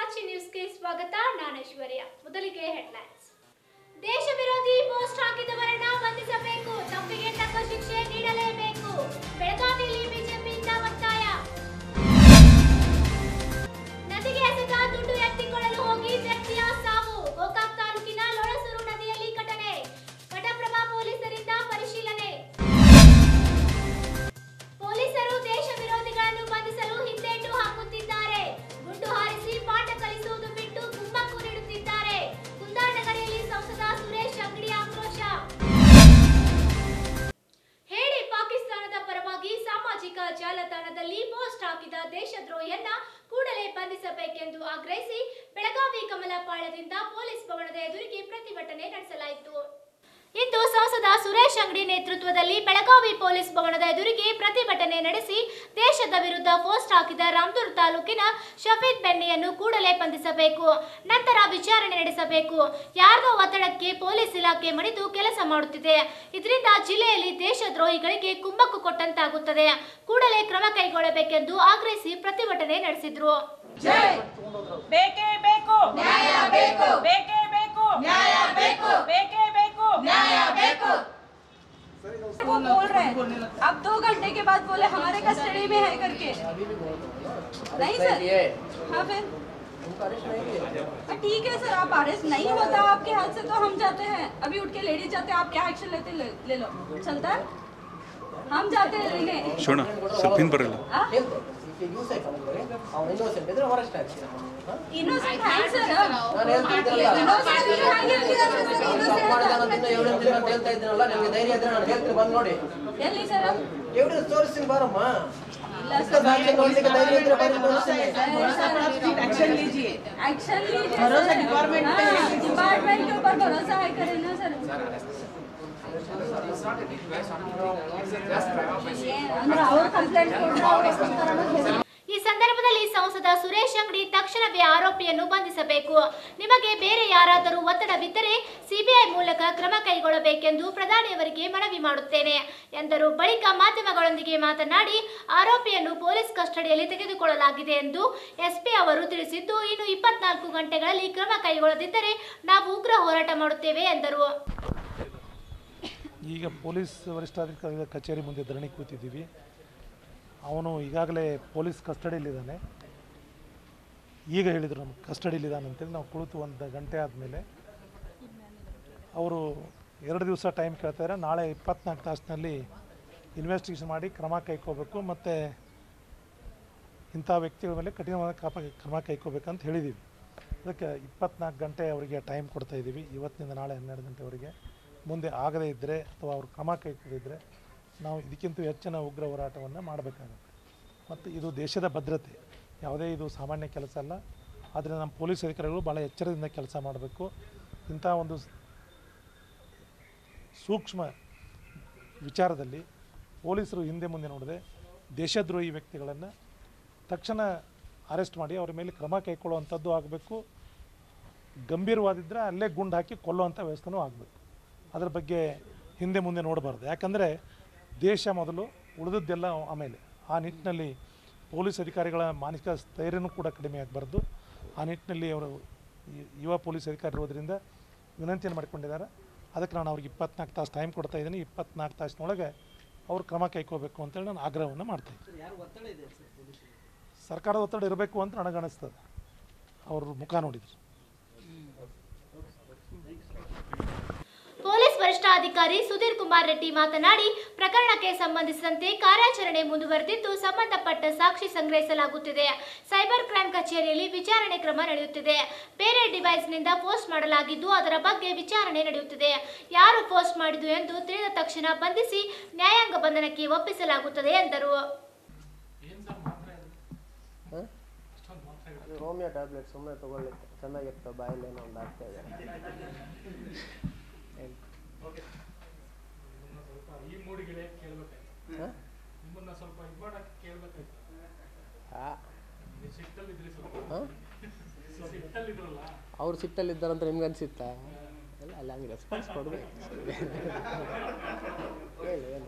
ಸಾಕ್ಷಿ ನ್ಯೂಸ್ಗೆ ಸ್ವಾಗತ ನಾನು ಐಶ್ವರ್ಯ ಮೊದಲಿಗೆ ಹೆಡ್ಲೈನ್ಸ್ ದೇಶ ವಿರೋಧಿ ಪೋಸ್ಟ್ ಹಾಕಿದವರನ್ನ ಬಂಧಿಸಬೇಕು ತಪ್ಪಿಗೆ ತಕ್ಕ ಶಿಕ್ಷೆ ನೀಡಲೇಬೇಕು ಬೆಳಗಾವಿಯಲ್ಲಿ ಬಿಜೆಪಿಯಿಂದ ಒತ್ತಾಯ ನದಿಗೆ ಎಸೆದ ದುಡ್ಡು ಎತ್ತಿಕೊಳ್ಳಲು ಹೋಗಿ ವ್ಯಕ್ತಿಯ ಸಾವು ಗೋಕಾಕ್ ತಾಲೂಕಿನ ಲೊಳಸೂರು ನದಿಯಲ್ಲಿ ಘಟನೆ ಘಟಪ್ರಭಾ ಪೊಲೀಸರಿಂದ ಪರಿಶೀಲನೆ ಪೊಲೀಸರು ದೇಶ ವಿರೋಧಿಗಳನ್ನು ಬಂಧಿಸಲು ಹಿಂದೇಟು ಹಾಕುತ್ತಿದ್ದಾರೆ ಗುಂಡು ಹಾರಿಸಿ ಪಾಠ ಕಲಿಸುವುದು ಬಿಟ್ಟು ಕುಮ್ಮಕ್ಕು ನೀಡುತ್ತಿದ್ದಾರೆ ಕುಂದಾನಗರಿಯಲ್ಲಿ ಸಂಸದ ಸುರೇಶ್ ಅಂಗಡಿ ಆಕ್ರೋಶ ಹೇಳಿ ಪಾಕಿಸ್ತಾನದ ಪರವಾಗಿ ಸಾಮಾಜಿಕ ಜಾಲತಾಣದಲ್ಲಿ ಪೋಸ್ಟ್ ಹಾಕಿದ ದೇಶದ್ರೋಹಿಯನ್ನ ಕೂಡಲೇ ಬಂಧಿಸಬೇಕೆಂದು ಆಗ್ರಹಿಸಿ ಬೆಳಗಾವಿ ಕಮಲಪಾಳ್ಯದಿಂದ ಪೊಲೀಸ್ ಭವನದ ಎದುರಿಗೆ ಪ್ರತಿಭಟನೆ ನಡೆಸಲಾಯಿತು ಇಂದು ಸಂಸದ ಸುರೇಶ್ ಅಂಗಡಿ ನೇತೃತ್ವದಲ್ಲಿ ಬೆಳಗಾವಿ ಪೊಲೀಸ್ ಭವನದ ಎದುರಿಗೆ ಪ್ರತಿಭಟನೆ ನಡೆಸಿ ದೇಶದ ವಿರುದ್ಧ ಪೋಸ್ಟ್ ಹಾಕಿದ ರಾಮದುರ್ ತಾಲೂಕಿನ ಶಫೀದ್ ಬೆನ್ನಿಯನ್ನು ಕೂಡಲೇ ಬಂಧಿಸಬೇಕು ನಂತರ ವಿಚಾರಣೆ ನಡೆಸಬೇಕು ಯಾರ್ದೋ ಒತ್ತಡಕ್ಕೆ ಪೊಲೀಸ್ ಇಲಾಖೆ ಮಣಿದು ಕೆಲಸ ಮಾಡುತ್ತಿದೆ ಇದರಿಂದ ಜಿಲ್ಲೆಯಲ್ಲಿ ದೇಶದ್ರೋಹಿಗಳಿಗೆ ಕುಮ್ಮಕ್ಕು ಕೊಟ್ಟಂತಾಗುತ್ತದೆ ಕೂಡಲೇ ಕ್ರಮ ಕೈಗೊಳ್ಳಬೇಕೆಂದು ಆಗ್ರಹಿಸಿ ಪ್ರತಿಭಟನೆ ನಡೆಸಿದ್ರು ಬೇಕೇ ಬೇಕು ನ್ಯಾಯ ಬೇಕು ಬೇಕೇ ಬೇಕು ನ್ಯಾಯ ಬೇಕು ಬೇಕೇ ಬೇಕು ನ್ಯಾಯ ಬೇಕು वो बोल रहे हैं अब दो घंटे के बाद बोले हमारे कस्टडी में है करके नहीं सर हाँ फिर हाँ, ठीक है सर आप अरेस्ट नहीं होता आपके हाथ से तो हम जाते हैं अभी उठ के लेडीज जाते हैं आप क्या एक्शन लेते ले, ले लो चलता है हम जाते हैं लेने ಶೋಣ ಸ್ವಲ್ಪ ಹಿಂದೆ ಬರಲ್ಲ हाँ? ನಾನು ಇನ್ನೋಸೆಂಟ್ ಹ್ಯಾಂಗ್ ಸರ್ ಹೇಳ್ತಿದ್ದಲ್ಲ ಇನ್ನೋಸೆಂಟ್ ಹ್ಯಾಂಗ್ ಹೇಳ್ತಿದ್ದಾರೆ ಸರ್ ಇನ್ನೋಸೆಂಟ್ ಏಳು ಅಂತ ಹೇಳ್ತಾ ಇದ್ದೀನಲ್ಲ ನಿಮ್ಗೆ ಧೈರ್ಯ ಇದ್ರೆ ನಾನು ಹೇಳ್ತೀನಿ ಬಂದು ನೋಡಿ ಎಲ್ಲಿ ಸರ್ ಎವಿಡೆನ್ಸ್ ತೋರಿಸ್ತೀನಿ ಬಾರಮ್ಮ ಇಲ್ಲ ಇಷ್ಟ ಸಾಕ್ಷಿ ನೋಡ್ಲಿಕ್ಕೆ ಧೈರ್ಯ ಇದ್ರೆ ಬಂದು ತೋರಿಸ್ತೀನಿ एक्शन लीजिए एक्शन लीजिए भरोसा सर। डिपार्टमेंट पे हाँ, है। डिपार्टमेंट के ऊपर भरोसा है करें ना सर ये ಅಂದ್ರೆ ಅವ್ರು ಕಂಪ್ಲೇಂಟ್ ಕೊಡ್ತಾರೆ ಈ ಸಂದರ್ಭದಲ್ಲಿ ಸಂಸದ ಸುರೇಶ್ ಅಂಗಡಿ ತಕ್ಷಣವೇ ಆರೋಪಿಯನ್ನು ಬಂಧಿಸಬೇಕು ನಿಮಗೆ ಬೇರೆ ಯಾರಾದರೂ ಒತ್ತಡವಿದ್ದರೆ ಸಿಬಿಐ ಮೂಲಕ ಕ್ರಮ ಕೈಗೊಳ್ಳಬೇಕೆಂದು ಪ್ರಧಾನಿಯವರಿಗೆ ಮನವಿ ಮಾಡುತ್ತೇನೆ ಎಂದರು ಬಳಿಕ ಮಾಧ್ಯಮಗಳೊಂದಿಗೆ ಮಾತನಾಡಿ ಆರೋಪಿಯನ್ನು ಪೊಲೀಸ್ ಕಸ್ಟಡಿಯಲ್ಲಿ ತೆಗೆದುಕೊಳ್ಳಲಾಗಿದೆ ಎಂದು ಎಸ್ಪಿ ಅವರು ತಿಳಿಸಿದ್ದು ಇನ್ನು ಇಪ್ಪತ್ನಾಲ್ಕು ಗಂಟೆಗಳಲ್ಲಿ ಕ್ರಮ ಕೈಗೊಳ್ಳದಿದ್ದರೆ ನಾವು ಉಗ್ರ ಹೋರಾಟ ಮಾಡುತ್ತೇವೆ ಎಂದರು ಈಗ ಪೊಲೀಸ್ ವರಿಷ್ಠಾಧಿಕಾರಿಗಳ ಕಚೇರಿ ಮುಂದೆ ಧರಣಿ ಕೂತಿದ್ದೀವಿ ಅವನು ಈಗಾಗಲೇ ಪೊಲೀಸ್ ಕಸ್ಟಡಿಯಲ್ಲಿದ್ದಾನೆ ಈಗ ಹೇಳಿದರು ನಮ್ಗೆ ಕಸ್ಟಡಿಯಲ್ಲಿದ್ದಾನೆ ಅಂತೇಳಿ ನಾವು ಕುಳಿತು ಒಂದು ಗಂಟೆ ಆದಮೇಲೆ ಅವರು ಎರಡು ದಿವಸ ಟೈಮ್ ಕೇಳ್ತಾರೆ ನಾಳೆ ಇಪ್ಪತ್ನಾಲ್ಕು ತಾಸಿನಲ್ಲಿ ಇನ್ವೆಸ್ಟಿಗೇಷನ್ ಮಾಡಿ ಕ್ರಮ ಕೈಕೋಬೇಕು ಮತ್ತು ಇಂಥ ವ್ಯಕ್ತಿಗಳ ಮೇಲೆ ಕಠಿಣವಾದ ಕ್ರಮ ಕ್ರಮ ಕೈಕೋಬೇಕಂತ ಹೇಳಿದ್ದೀವಿ ಅದಕ್ಕೆ ಇಪ್ಪತ್ನಾಲ್ಕು ಗಂಟೆ ಅವರಿಗೆ ಟೈಮ್ ಕೊಡ್ತಾ ಇದ್ದೀವಿ ಇವತ್ತಿನಿಂದ ನಾಳೆ ಹನ್ನೆರಡು ಗಂಟೆವರೆಗೆ ಮುಂದೆ ಆಗದೇ ಇದ್ದರೆ ಅಥವಾ ಅವರು ಕ್ರಮ ಕೈಗೊಂಡಿದ್ದರೆ ನಾವು ಇದಕ್ಕಿಂತ ಹೆಚ್ಚಿನ ಉಗ್ರ ಹೋರಾಟವನ್ನು ಮಾಡಬೇಕಾಗುತ್ತೆ ಮತ್ತು ಇದು ದೇಶದ ಭದ್ರತೆ ಯಾವುದೇ ಇದು ಸಾಮಾನ್ಯ ಕೆಲಸ ಅಲ್ಲ ಆದರೆ ನಮ್ಮ ಪೊಲೀಸ್ ಅಧಿಕಾರಿಗಳು ಭಾಳ ಎಚ್ಚರದಿಂದ ಕೆಲಸ ಮಾಡಬೇಕು ಇಂಥ ಒಂದು ಸ್- ಸೂಕ್ಷ್ಮ ವಿಚಾರದಲ್ಲಿ ಪೊಲೀಸರು ಹಿಂದೆ ಮುಂದೆ ನೋಡದೆ ದೇಶದ್ರೋಹಿ ವ್ಯಕ್ತಿಗಳನ್ನು ತಕ್ಷಣ ಅರೆಸ್ಟ್ ಮಾಡಿ ಅವರ ಮೇಲೆ ಕ್ರಮ ಕೈಗೊಳ್ಳುವಂಥದ್ದು ಆಗಬೇಕು ಗಂಭೀರವಾದಿದ್ದರೆ ಅಲ್ಲೇ ಗುಂಡು ಹಾಕಿ ಕೊಲ್ಲುವಂಥ ವ್ಯವಸ್ಥೆನೂ ಆಗಬೇಕು ಅದ್ರ ಬಗ್ಗೆ ಹಿಂದೆ ಮುಂದೆ ನೋಡಬಾರ್ದು ಯಾಕಂದರೆ ದೇಶ ಮೊದಲು ಉಳಿದದ್ದೆಲ್ಲ ಆಮೇಲೆ ಆ ನಿಟ್ಟಿನಲ್ಲಿ ಪೊಲೀಸ್ ಅಧಿಕಾರಿಗಳ ಮಾನಸಿಕ ಸ್ಥೈರ್ಯನೂ ಕೂಡ ಕಡಿಮೆ ಆಗಬಾರ್ದು ಆ ನಿಟ್ಟಿನಲ್ಲಿ ಅವರು ಈ ಯುವ ಪೊಲೀಸ್ ಅಧಿಕಾರಿ ಇರೋದ್ರಿಂದ ವಿನಂತಿಯನ್ನು ಮಾಡಿಕೊಂಡಿದ್ದಾರೆ ಅದಕ್ಕೆ ನಾನು ಅವ್ರಿಗೆ ಇಪ್ಪತ್ನಾಲ್ಕು ತಾಸು ಟೈಮ್ ಕೊಡ್ತಾ ಇದ್ದೀನಿ ಇಪ್ಪತ್ನಾಲ್ಕು ತಾಸಿನೊಳಗೆ ಅವ್ರು ಕ್ರಮ ಕೈಕೋಬೇಕು ಅಂತೇಳಿ ನಾನು ಆಗ್ರಹವನ್ನು ಮಾಡ್ತಾ ಇದ್ದೀನಿ ಸರ್ಕಾರದ ಒತ್ತಡ ಇರಬೇಕು ಅಂತ ನನಗನ್ನಿಸ್ತದೆ ಅವ್ರ ಮುಖ ನೋಡಿದ್ರು ಪೊಲೀಸ್ ವರಿಷ್ಠಾಧಿಕಾರಿ ಸುಧೀರ್ ಕುಮಾರ್ ರೆಡ್ಡಿ ಮಾತನಾಡಿ ಪ್ರಕರಣಕ್ಕೆ ಸಂಬಂಧಿಸಿದಂತೆ ಕಾರ್ಯಾಚರಣೆ ಮುಂದುವರೆದಿದ್ದು ಸಂಬಂಧಪಟ್ಟ ಸಾಕ್ಷಿ ಸಂಗ್ರಹಿಸಲಾಗುತ್ತಿದೆ ಸೈಬರ್ ಕ್ರೈಮ್ ಕಚೇರಿಯಲ್ಲಿ ವಿಚಾರಣೆ ಕ್ರಮ ನಡೆಯುತ್ತಿದೆ ಬೇರೆ ಡಿವೈಸ್ನಿಂದ ಪೋಸ್ಟ್ ಮಾಡಲಾಗಿದ್ದು ಅದರ ಬಗ್ಗೆ ವಿಚಾರಣೆ ನಡೆಯುತ್ತಿದೆ ಯಾರು ಪೋಸ್ಟ್ ಮಾಡಿದ್ದು ಎಂದು ತಿಳಿದ ತಕ್ಷಣ ಬಂಧಿಸಿ ನ್ಯಾಯಾಂಗ ಬಂಧನಕ್ಕೆ ಒಪ್ಪಿಸಲಾಗುತ್ತದೆ ಎಂದರು ಹೋಮಿಯೋ ಟ್ಯಾಬ್ಲೆಟ್ ಸುಮ್ಮನೆ ತಗೊಳ್ಳಿಕ್ಕೆ ಚೆನ್ನಾಗಿರ್ತವೆ ಬಾಯಲ್ಲಿ ಏನೋ ಒಂದು ಆಗ್ತಾ ಇದೆ ಹಾಂ? ಹಾಂ? ಹಾಂ? ಅವ್ರು ಸಿಟ್ಟಲ್ಲಿದ್ದಾರಂತ ನಿಮ್ಗೆ ಅನ್ಸಿತ್ತಾ ಎಲ್ಲ ಅಲ್ಲ ಹಂಗೆ ರೆಸ್ಪಾನ್ಸ್ ಕೊಡಬೇಕು ಹೇಳಿ ಏನು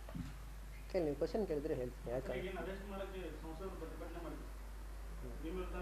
ಕೇಳಿ ನೀವು ಕ್ವಶನ್ ಕೇಳಿದ್ರೆ ಹೇಳ್ತೀನಿ ಯಾಕಂದ್ರೆ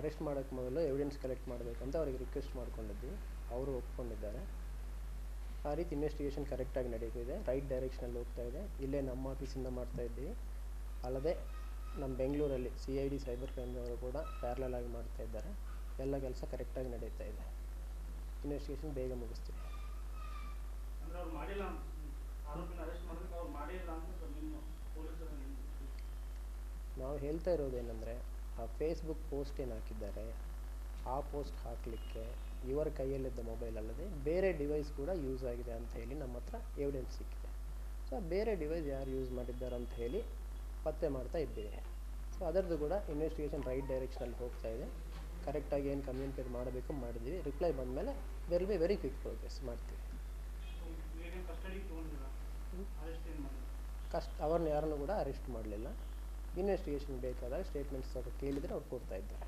ಅರೆಸ್ಟ್ ಮಾಡೋಕ್ಕೆ ಮೊದಲು ಎವಿಡೆನ್ಸ್ ಕಲೆಕ್ಟ್ ಮಾಡಬೇಕಂತ ಅವ್ರಿಗೆ ರಿಕ್ವೆಸ್ಟ್ ಮಾಡ್ಕೊಂಡಿದ್ವಿ ಅವರು ಒಪ್ಕೊಂಡಿದ್ದಾರೆ ಆ ರೀತಿ ಇನ್ವೆಸ್ಟಿಗೇಷನ್ ಕರೆಕ್ಟಾಗಿ ನಡೀತಿದೆ ರೈಟ್ ಡೈರೆಕ್ಷನಲ್ಲಿ ಹೋಗ್ತಾ ಇದೆ ಇಲ್ಲೇ ನಮ್ಮ ಆಫೀಸಿಂದ ಮಾಡ್ತಾ ಇದ್ದೀವಿ ಅಲ್ಲದೆ ನಮ್ಮ ಬೆಂಗಳೂರಲ್ಲಿ ಸಿ ಐ ಡಿ ಸೈಬರ್ ಕ್ರೈಮ್ನವರು ಕೂಡ ಪ್ಯಾರಲಲ್ ಆಗಿ ಮಾಡ್ತಾ ಇದ್ದಾರೆ ಎಲ್ಲ ಕೆಲಸ ಕರೆಕ್ಟಾಗಿ ನಡೀತಾ ಇದೆ ಇನ್ವೆಸ್ಟಿಗೇಷನ್ ಬೇಗ ಮುಗಿಸ್ತೀವಿ ಅಂದ್ರೆ ಅವ್ರು ಮಾಡಿಲ್ಲ ಅಂತ ಆರೋಪಿನ ಅರೆಸ್ಟ್ ಮಾಡೋದಕ್ಕೆ ಅವ್ರು ಮಾಡಿಲ್ಲ ಅಂತ ನಿಮ್ಮ ಪೊಲೀಸರು ನಿಮ್ಮ ನಾವು ಹೇಳ್ತಾ ಇರೋದು ಏನಂದರೆ ಆ ಫೇಸ್ಬುಕ್ ಪೋಸ್ಟ್ ಏನು ಹಾಕಿದ್ದಾರೆ ಆ ಪೋಸ್ಟ್ ಹಾಕಲಿಕ್ಕೆ ಇವರ ಕೈಯಲ್ಲಿದ್ದ ಮೊಬೈಲ್ ಅಲ್ಲದೆ ಬೇರೆ ಡಿವೈಸ್ ಕೂಡ ಯೂಸ್ ಆಗಿದೆ ಅಂತ ಹೇಳಿ ನಮ್ಮ ಹತ್ರ ಎವಿಡೆನ್ಸ್ ಸಿಕ್ಕಿದೆ ಸೊ ಬೇರೆ ಡಿವೈಸ್ ಯಾರು ಯೂಸ್ ಮಾಡಿದ್ದಾರೆ ಅಂತ ಹೇಳಿ ಪತ್ತೆ ಮಾಡ್ತಾ ಇದ್ದೀವಿ ಸೊ ಅದರದ್ದು ಕೂಡ ಇನ್ವೆಸ್ಟಿಗೇಷನ್ ರೈಟ್ ಡೈರೆಕ್ಷನಲ್ಲಿ ಹೋಗ್ತಾ ಇದೆ ಕರೆಕ್ಟಾಗಿ ಏನು ಕಮ್ಯುನಿಕೇಟ್ ಮಾಡಬೇಕು ಮಾಡಿದ್ದೀವಿ ರಿಪ್ಲೈ ಬಂದಮೇಲೆ will be very quick progress ಮಾಡ್ತೀವಿ ಈಗೇನು ಕಸ್ಟಡಿಗೆ ತೊಗೊಂಡಿಲ್ಲ ಅರೆಸ್ಟ್ ಏನು ಮಾಡಿಲ್ಲ ಕಷ್ಟ ಅವ್ರನ್ನ ಯಾರನ್ನು ಕೂಡ ಅರೆಸ್ಟ್ ಮಾಡಲಿಲ್ಲ ಇನ್ವೆಸ್ಟಿಗೇಷನ್ ಬೇಕಾದಾಗ ಸ್ಟೇಟ್ಮೆಂಟ್ಸ್ ಅವ್ರು ಕೇಳಿದರೆ ಅವ್ರು ಕೊಡ್ತಾ ಇದ್ದಾರೆ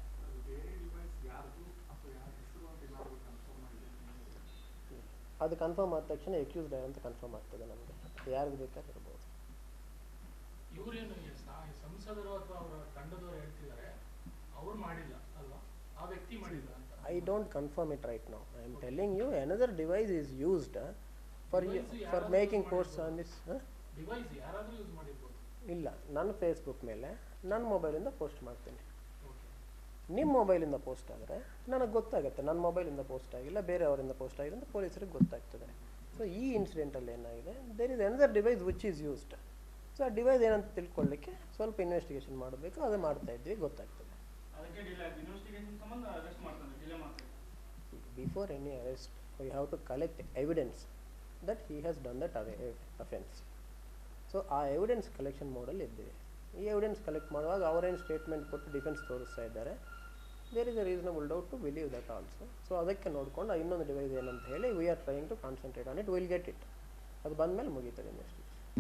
ಅದು ಕನ್ಫರ್ಮ್ ಆದ ತಕ್ಷಣ ಎಕ್ಯೂಸ್ಡ್ ಅಂತ ಕನ್ಫರ್ಮ್ ಆಗ್ತದೆ ನಮಗೆ ಯಾರಿಗೆ ಬೇಕಾದ್ರೆ ಇರ್ಬೋದು ಇವರೇನು ಸಂಸದರು ಅಥವಾ ಅವರ ತಂಡದವರು ಹೇಳ್ತಿದ್ದಾರೆ ಅವ್ರು ಮಾಡಿಲ್ಲ ಅಲ್ವಾ ಆ ವ್ಯಕ್ತಿ ಮಾಡಿಲ್ಲ ಅಂತ I don't confirm it right now I am telling you another device is used for you for making course on this device ಯಾರಾದರೂ ಯೂಸ್ ಮಾಡಿರ್ಬೋದು ಇಲ್ಲ ನನ್ನ ಫೇಸ್ಬುಕ್ ಮೇಲೆ ನನ್ನ ಮೊಬೈಲಿಂದ ಪೋಸ್ಟ್ ಮಾಡ್ತೀನಿ ಓಕೆ ನಿಮ್ಮ ಮೊಬೈಲಿಂದ ಪೋಸ್ಟ್ ಆದರೆ ನನಗೆ ಗೊತ್ತಾಗುತ್ತೆ ನನ್ನ ಮೊಬೈಲಿಂದ ಪೋಸ್ಟ್ ಆಗಿಲ್ಲ ಬೇರೆಯವರಿಂದ ಪೋಸ್ಟ್ ಆಗಿದೆ ಅಂತ ಪೊಲೀಸರಿಗೆ ಗೊತ್ತಾಗ್ತದೆ ಸೊ ಈ ಇನ್ಸಿಡೆಂಟಲ್ಲಿ ಏನಾಗಿದೆ there is another device which is used so ಆ ಡಿವೈಸ್ ಏನಂತ ತಿಳ್ಕೊಳ್ಳಿಕ್ಕೆ ಸ್ವಲ್ಪ ಇನ್ವೆಸ್ಟಿಗೇಷನ್ ಮಾಡಬೇಕು ಅದು ಮಾಡ್ತಾ ಇದ್ವಿ ಗೊತ್ತಾಗ್ತದೆ ಅದಕ್ಕೆ ಡಿಲೇ ಆಗಿದೆ ಇನ್ವೆಸ್ಟಿಗೇಷನ್ ಸಂಬಂಧ ಅರೆಸ್ಟ್ ಮಾಡ್ತಾರೆ ಡಿಲೇ ಮಾಡ್ತಾರೆ before any arrest we have to collect evidence that he has done that away offence so ಆ ಎವಿಡೆನ್ಸ್ ಕಲೆಕ್ಷನ್ ಮೋಡಲ್ಲಿ ಇದ್ದೀವಿ ಈ ಎವಿಡೆನ್ಸ್ ಕಲೆಕ್ಟ್ ಮಾಡುವಾಗ ಅವರೇನು ಸ್ಟೇಟ್ಮೆಂಟ್ ಕೊಟ್ಟು ಡಿಫೆನ್ಸ್ ತೋರಿಸ್ತಾ ಇದ್ದಾರೆ there is a reasonable doubt to believe that also so ಅದಕ್ಕೆ ನೋಡಿಕೊಂಡು ಆ ಇನ್ನೊಂದು ಡಿವೈಸ್ ಏನಂತ ಹೇಳಿ we are trying to concentrate on it will get it ಅದು ಬಂದಮೇಲೆ ಮುಗೀತದೆ ಇನ್ವೆಸ್ಟಿಗೇಷನ್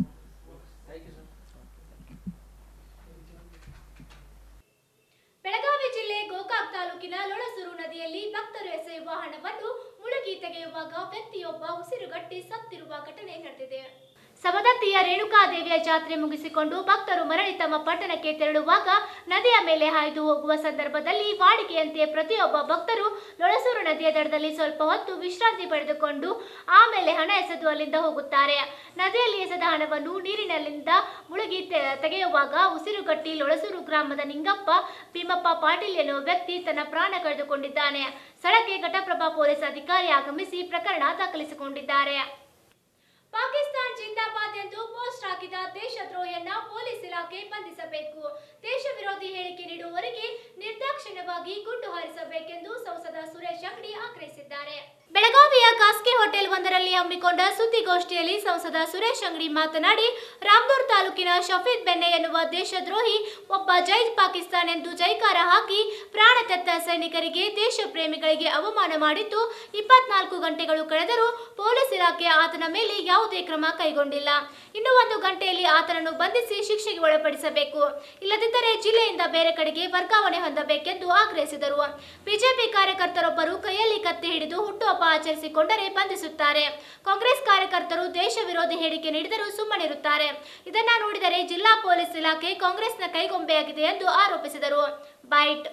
ಬೆಳಗಾವಿ ಜಿಲ್ಲೆ ಗೋಕಾಕ್ ತಾಲೂಕಿನ ಲೊಳಸೂರು ನದಿಯಲ್ಲಿ ಭಕ್ತರು ಎಸೆಯುವ ಹಣವನ್ನು ಮುಳುಗಿ ತೆಗೆಯುವಾಗ ವ್ಯಕ್ತಿಯೊಬ್ಬ ಉಸಿರುಗಟ್ಟಿ ಸತ್ತಿರುವ ಘಟನೆ ನಡೆದಿದೆ ಸಮದತ್ತಿಯ ರೇಣುಕಾದೇವಿಯ ಜಾತ್ರೆ ಮುಗಿಸಿಕೊಂಡು ಭಕ್ತರು ಮರಳಿ ತಮ್ಮ ಪಟ್ಟಣಕ್ಕೆ ತೆರಳುವಾಗ ನದಿಯ ಮೇಲೆ ಹಾಯ್ದು ಹೋಗುವ ಸಂದರ್ಭದಲ್ಲಿ ವಾಡಿಕೆಯಂತೆ ಪ್ರತಿಯೊಬ್ಬ ಭಕ್ತರು ಲೊಳಸೂರು ನದಿಯ ದಡದಲ್ಲಿ ಸ್ವಲ್ಪ ಹೊತ್ತು ವಿಶ್ರಾಂತಿ ಪಡೆದುಕೊಂಡು ಆಮೇಲೆ ಹಣ ಎಸೆದು ಅಲ್ಲಿಂದ ಹೋಗುತ್ತಾರೆ ನದಿಯಲ್ಲಿ ಎಸೆದ ಹಣವನ್ನು ನೀರಿನಲ್ಲಿಂದ ಮುಳುಗಿ ತೆ- ತೆಗೆಯುವಾಗ ಉಸಿರುಗಟ್ಟಿ ಲೊಳಸೂರು ಗ್ರಾಮದ ನಿಂಗಪ್ಪ ಭೀಮಪ್ಪ ಪಾಟೀಲ್ ಎನ್ನುವ ವ್ಯಕ್ತಿ ತನ್ನ ಪ್ರಾಣ ಕಳೆದುಕೊಂಡಿದ್ದಾನೆ ಸ್ಥಳಕ್ಕೆ ಘಟಪ್ರಭಾ ಪೊಲೀಸ್ ಅಧಿಕಾರಿ ಆಗಮಿಸಿ ಪ್ರಕರಣ ದಾಖಲಿಸಿಕೊಂಡಿದ್ದಾರೆ ಪಾಕಿಸ್ತಾನ್ ಜಿಂದಾಬಾದ್ ಎಂದು ಪೋಸ್ಟ್ ಹಾಕಿದ ದೇಶದ್ರೋಹಿಯನ್ನ ಪೊಲೀಸ್ ಇಲಾಖೆ ಬಂಧಿಸಬೇಕು ದೇಶ ವಿರೋಧಿ ಹೇಳಿಕೆ ನೀಡುವವರಿಗೆ ನಿರ್ದಾಕ್ಷಿಣ್ಯವಾಗಿ ಗುಂಡು ಹಾರಿಸಬೇಕೆಂದು ಸಂಸದ ಸುರೇಶ್ ಅಂಗಡಿ ಆಗ್ರಹಿಸಿದ್ದಾರೆ ಬೆಳಗಾವಿಯ ಖಾಸಗಿ ಹೋಟೆಲ್ ಒಂದರಲ್ಲಿ ಹಮ್ಮಿಕೊಂಡ ಸುದ್ದಿಗೋಷ್ಠಿಯಲ್ಲಿ ಸಂಸದ ಸುರೇಶ್ ಅಂಗಡಿ ಮಾತನಾಡಿ ರಾಮದೂರ್ ತಾಲೂಕಿನ ಶಫೀದ್ ಬೆನ್ನೆ ಎನ್ನುವ ದೇಶದ್ರೋಹಿ ಒಬ್ಬ ಜೈ ಪಾಕಿಸ್ತಾನ್ ಎಂದು ಜೈಕಾರ ಹಾಕಿ ಪ್ರಾಣ ತೆತ್ತ ಸೈನಿಕರಿಗೆ ದೇಶ ಪ್ರೇಮಿಗಳಿಗೆ ಅವಮಾನ ಮಾಡಿದ್ದು ಇಪ್ಪತ್ನಾಲ್ಕು ಗಂಟೆಗಳು ಕಳೆದರೂ ಪೊಲೀಸ್ ಇಲಾಖೆ ಆತನ ಮೇಲೆ ಯಾವುದೇ ಕ್ರಮ ಕೈಗೊಂಡಿಲ್ಲ ಇನ್ನು ಒಂದು ಗಂಟೆಯಲ್ಲಿ ಆತನನ್ನು ಬಂಧಿಸಿ ಶಿಕ್ಷೆಗೆ ಒಳಪಡಿಸಬೇಕು ಇಲ್ಲದಿದ್ದರೆ ಜಿಲ್ಲೆಯಿಂದ ಬೇರೆ ಕಡೆಗೆ ವರ್ಗಾವಣೆ ಹೊಂದಬೇಕೆಂದು ಆಗ್ರಹಿಸಿದರು ಬಿಜೆಪಿ ಕಾರ್ಯಕರ್ತರೊಬ್ಬರು ಕೈಯಲ್ಲಿ ಕತ್ತಿ ಹಿಡಿದು ಹುಟ್ಟುಹಬ್ಬ ಆಚರಿಸಿಕೊಂಡರೆ ಬಂಧಿಸುತ್ತಾರೆ ಕಾಂಗ್ರೆಸ್ ಕಾರ್ಯಕರ್ತರು ದೇಶ ವಿರೋಧಿ ಹೇಳಿಕೆ ನೀಡಿದರೂ ಸುಮ್ಮನಿರುತ್ತಾರೆ ಇದನ್ನ ನೋಡಿದರೆ ಜಿಲ್ಲಾ ಪೊಲೀಸ್ ಇಲಾಖೆ ಕಾಂಗ್ರೆಸ್ನ ಕೈಗೊಂಬೆಯಾಗಿದೆ ಎಂದು ಆರೋಪಿಸಿದರು ಬೈಟ್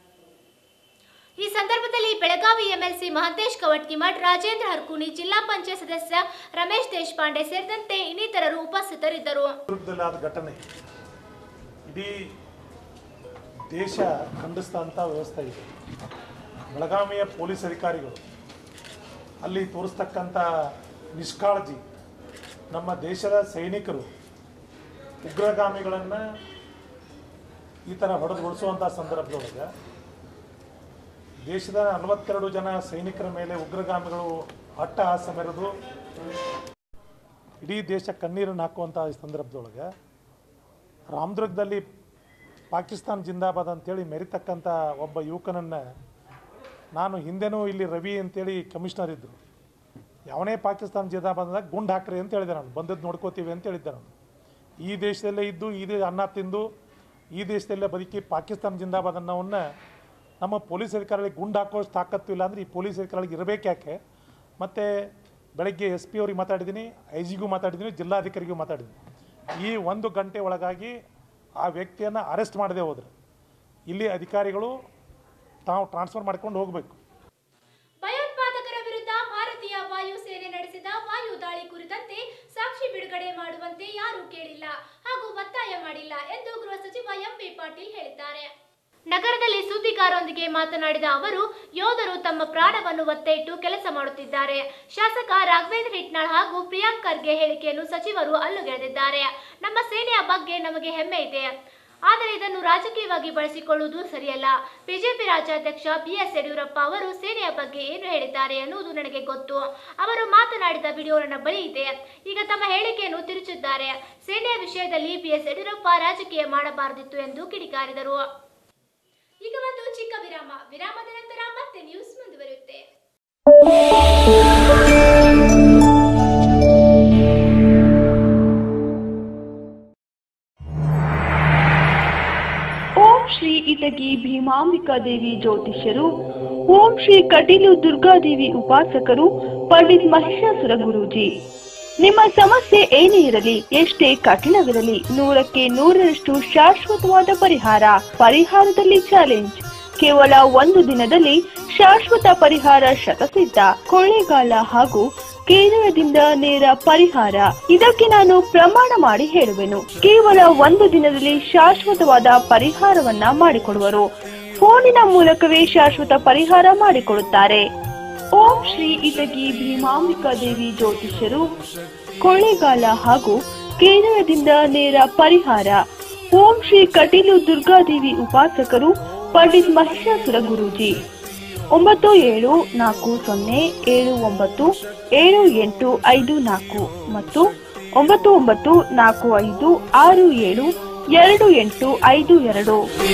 ಈ ಸಂದರ್ಭದಲ್ಲಿ ಬೆಳಗಾವಿ ಎಂಎಲ್ಸಿ ಮಹಂತೇಶ್ ಕವಟ್ಕಿಮಠ್ ರಾಜೇಂದ್ರ ಹರ್ಕುನಿ ಜಿಲ್ಲಾ ಪಂಚಾಯತ್ ಸದಸ್ಯ ರಮೇಶ್ ದೇಶಪಾಂಡೆ ಸೇರಿದಂತೆ ಇನ್ನಿತರರು ಉಪಸ್ಥಿತರಿದ್ದರು ವಿರುದ್ಧದಲ್ಲಿ ಆದ ಘಟನೆ ಇಡೀ ದೇಶ ಖಂಡಿಸಿದಂಥ ವ್ಯವಸ್ಥೆ ಇದೆ ಬೆಳಗಾವಿಯ ಪೊಲೀಸ್ ಅಧಿಕಾರಿಗಳು ಅಲ್ಲಿ ತೋರಿಸ್ತಕ್ಕಂಥ ನಿಷ್ಕಾಳಜಿ ನಮ್ಮ ದೇಶದ ಸೈನಿಕರು ಉಗ್ರಗಾಮಿಗಳನ್ನು ಈ ಥರ ಹೊಡೆದುಗೊಳಿಸುವಂಥ ಸಂದರ್ಭದೊಳಗೆ ದೇಶದ ನಲವತ್ತೆರಡು ಜನ ಸೈನಿಕರ ಮೇಲೆ ಉಗ್ರಗಾಮಿಗಳು ಅಟ್ಟಹಾಸ ಮೆರೆದು ಇಡೀ ದೇಶ ಕಣ್ಣೀರನ್ನು ಹಾಕುವಂಥ ಈ ಸಂದರ್ಭದೊಳಗೆ ರಾಮದುರ್ಗದಲ್ಲಿ ಪಾಕಿಸ್ತಾನ್ ಜಿಂದಾಬಾದ್ ಅಂತೇಳಿ ಮೆರಿತಕ್ಕಂಥ ಒಬ್ಬ ಯುವಕನನ್ನು ನಾನು ಹಿಂದೆನೂ ಇಲ್ಲಿ ರವಿ ಅಂತೇಳಿ ಕಮಿಷನರ್ ಇದ್ದರು ಯಾವನೇ ಪಾಕಿಸ್ತಾನ್ ಜಿಂದಾಬಾದ್ ಅಂದಾಗ ಗುಂಡು ಹಾಕ್ರಿ ಅಂತ ಹೇಳಿದೆ ನಾನು ಬಂದದ್ದು ನೋಡ್ಕೋತೀವಿ ಅಂತ ಹೇಳಿದ್ದೆ ನಾನು ಈ ದೇಶದಲ್ಲೇ ಇದ್ದು ಈ ದೇ ಅನ್ನ ತಿಂದು ಈ ದೇಶದಲ್ಲೇ ಬದುಕಿ ಪಾಕಿಸ್ತಾನ್ ಜಿಂದಾಬಾದ್ ಅನ್ನೋವನ್ನ ನಮ್ಮ ಪೊಲೀಸ್ ಅಧಿಕಾರಿಗಳಿಗೆ ಗುಂಡು ಹಾಕೋಷ್ಟು ತಾಕತ್ತು ಇಲ್ಲ ಅಂದರೆ ಈ ಪೊಲೀಸ್ ಅಧಿಕಾರಿಗಳಿಗೆ ಇರಬೇಕು ಯಾಕೆ ಮತ್ತು ಬೆಳಗ್ಗೆ ಎಸ್ ಪಿ ಅವ್ರಿಗೆ ಮಾತಾಡಿದ್ದೀನಿ ಐ ಜಿಗೂ ಮಾತಾಡಿದ್ದೀನಿ ಜಿಲ್ಲಾಧಿಕಾರಿಗೂ ಮಾತಾಡಿದ್ದೀನಿ ಈ ಒಂದು ಗಂಟೆ ಒಳಗಾಗಿ ಆ ವ್ಯಕ್ತಿಯನ್ನು ಅರೆಸ್ಟ್ ಮಾಡದೆ ಹೋದ್ರೆ ಇಲ್ಲಿ ಅಧಿಕಾರಿಗಳು ತಾವು ಟ್ರಾನ್ಸ್ಫರ್ ಮಾಡ್ಕೊಂಡು ಹೋಗಬೇಕು ಭಯೋತ್ಪಾದಕರ ವಿರುದ್ಧ ಭಾರತೀಯ ವಾಯುಸೇನೆ ನಡೆಸಿದ ವಾಯು ದಾಳಿ ಕುರಿತಂತೆ ಸಾಕ್ಷಿ ಬಿಡುಗಡೆ ಮಾಡುವಂತೆ ಯಾರೂ ಕೇಳಿಲ್ಲ ಹಾಗೂ ಒತ್ತಾಯ ಮಾಡಿಲ್ಲ ಎಂದು ಗೃಹ ಸಚಿವ ಎಂಬಿ ಪಾಟೀಲ್ ಹೇಳಿದ್ದಾರೆ ನಗರದಲ್ಲಿ ಸುದ್ದಿಗಾರರೊಂದಿಗೆ ಮಾತನಾಡಿದ ಅವರು ಯೋಧರು ತಮ್ಮ ಪ್ರಾಣವನ್ನು ಒತ್ತೆ ಇಟ್ಟು ಕೆಲಸ ಮಾಡುತ್ತಿದ್ದಾರೆ ಶಾಸಕ ರಾಘವೇಂದ್ರ ಹಿಟ್ನಾಳ್ ಹಾಗೂ ಪ್ರಿಯಾಂಕ್ ಖರ್ಗೆ ಹೇಳಿಕೆಯನ್ನು ಸಚಿವರು ಅಲ್ಲುಗೆಳೆದಿದ್ದಾರೆ ನಮ್ಮ ಸೇನೆಯ ಬಗ್ಗೆ ನಮಗೆ ಹೆಮ್ಮೆ ಇದೆ ಆದರೆ ಇದನ್ನು ರಾಜಕೀಯವಾಗಿ ಬಳಸಿಕೊಳ್ಳುವುದು ಸರಿಯಲ್ಲ ಬಿಜೆಪಿ ರಾಜ್ಯಾಧ್ಯಕ್ಷ ಬಿಎಸ್ ಯಡಿಯೂರಪ್ಪ ಅವರು ಸೇನೆಯ ಬಗ್ಗೆ ಏನು ಹೇಳಿದ್ದಾರೆ ಎನ್ನುವುದು ನನಗೆ ಗೊತ್ತು ಅವರು ಮಾತನಾಡಿದ ವಿಡಿಯೋ ನನ್ನ ಬಳಿ ಇದೆ ಈಗ ತಮ್ಮ ಹೇಳಿಕೆಯನ್ನು ತಿರುಚಿದ್ದಾರೆ ಸೇನೆಯ ವಿಷಯದಲ್ಲಿ ಬಿಎಸ್ ಯಡಿಯೂರಪ್ಪ ರಾಜಕೀಯ ಮಾಡಬಾರದಿತ್ತು ಎಂದು ಕಿಡಿಕಾರಿದರು ಈಗ ಒಂದು ಚಿಕ್ಕ ವಿರಾಮ ವಿರಾಮದ ನಂತರ ಮತ್ತೆ ನ್ಯೂಸ್ ಮುಂದುವರಿಯುತ್ತೆ ಓಂ ಶ್ರೀ ಇಟಗಿ ಭೀಮಾಂಬಿಕಾ ದೇವಿ ಜ್ಯೋತಿಷ್ಯರು ಓಂ ಶ್ರೀ ಕಟೀಲು ದುರ್ಗಾದೇವಿ ಉಪಾಸಕರು ಪಂಡಿತ್ ಮಹಿಷಾಸುರ ಗುರೂಜಿ ನಿಮ್ಮ ಸಮಸ್ಯೆ ಏನೇ ಇರಲಿ ಎಷ್ಟೇ ಕಠಿಣವಿರಲಿ ನೂರಕ್ಕೆ ನೂರರಷ್ಟು ಶಾಶ್ವತವಾದ ಪರಿಹಾರ ಪರಿಹಾರದಲ್ಲಿ ಚಾಲೆಂಜ್ ಕೇವಲ ಒಂದು ದಿನದಲ್ಲಿ ಶಾಶ್ವತ ಪರಿಹಾರ ಶತಸಿದ್ಧ ಕೊಳ್ಳೇಗಾಲ ಹಾಗೂ ಕೇರಳದಿಂದ ನೇರ ಪರಿಹಾರ ಇದಕ್ಕೆ ನಾನು ಪ್ರಮಾಣ ಮಾಡಿ ಹೇಳುವೆನು ಕೇವಲ ಒಂದು ದಿನದಲ್ಲಿ ಶಾಶ್ವತವಾದ ಪರಿಹಾರವನ್ನ ಮಾಡಿಕೊಡುವರು ಫೋನಿನ ಮೂಲಕವೇ ಶಾಶ್ವತ ಪರಿಹಾರ ಮಾಡಿಕೊಡುತ್ತಾರೆ ಓಂ ಶ್ರೀ ಇಟಗಿ ಭೀಮಾಂಬಿಕಾ ದೇವಿ ಜ್ಯೋತಿಷ್ಯರು ಕೊಳ್ಳೇಗಾಲ ಹಾಗೂ ಕೇರಳದಿಂದ ನೇರ ಪರಿಹಾರ ಓಂ ಶ್ರೀ ಕಟೀಲು ದುರ್ಗಾದೇವಿ ಉಪಾಸಕರು ಪಂಡಿತ್ ಮಹಿಷಾಸುರ ಗುರೂಜಿ ಒಂಬತ್ತು ಏಳು ನಾಲ್ಕು ಸೊನ್ನೆ ಏಳು ಒಂಬತ್ತು ಏಳು ಎಂಟು ಐದು ನಾಲ್ಕು ಮತ್ತು ಒಂಬತ್ತು ಒಂಬತ್ತು ನಾಲ್ಕು ಐದು ಆರು ಏಳು ಎರಡು ಎಂಟು ಐದು ಎರಡು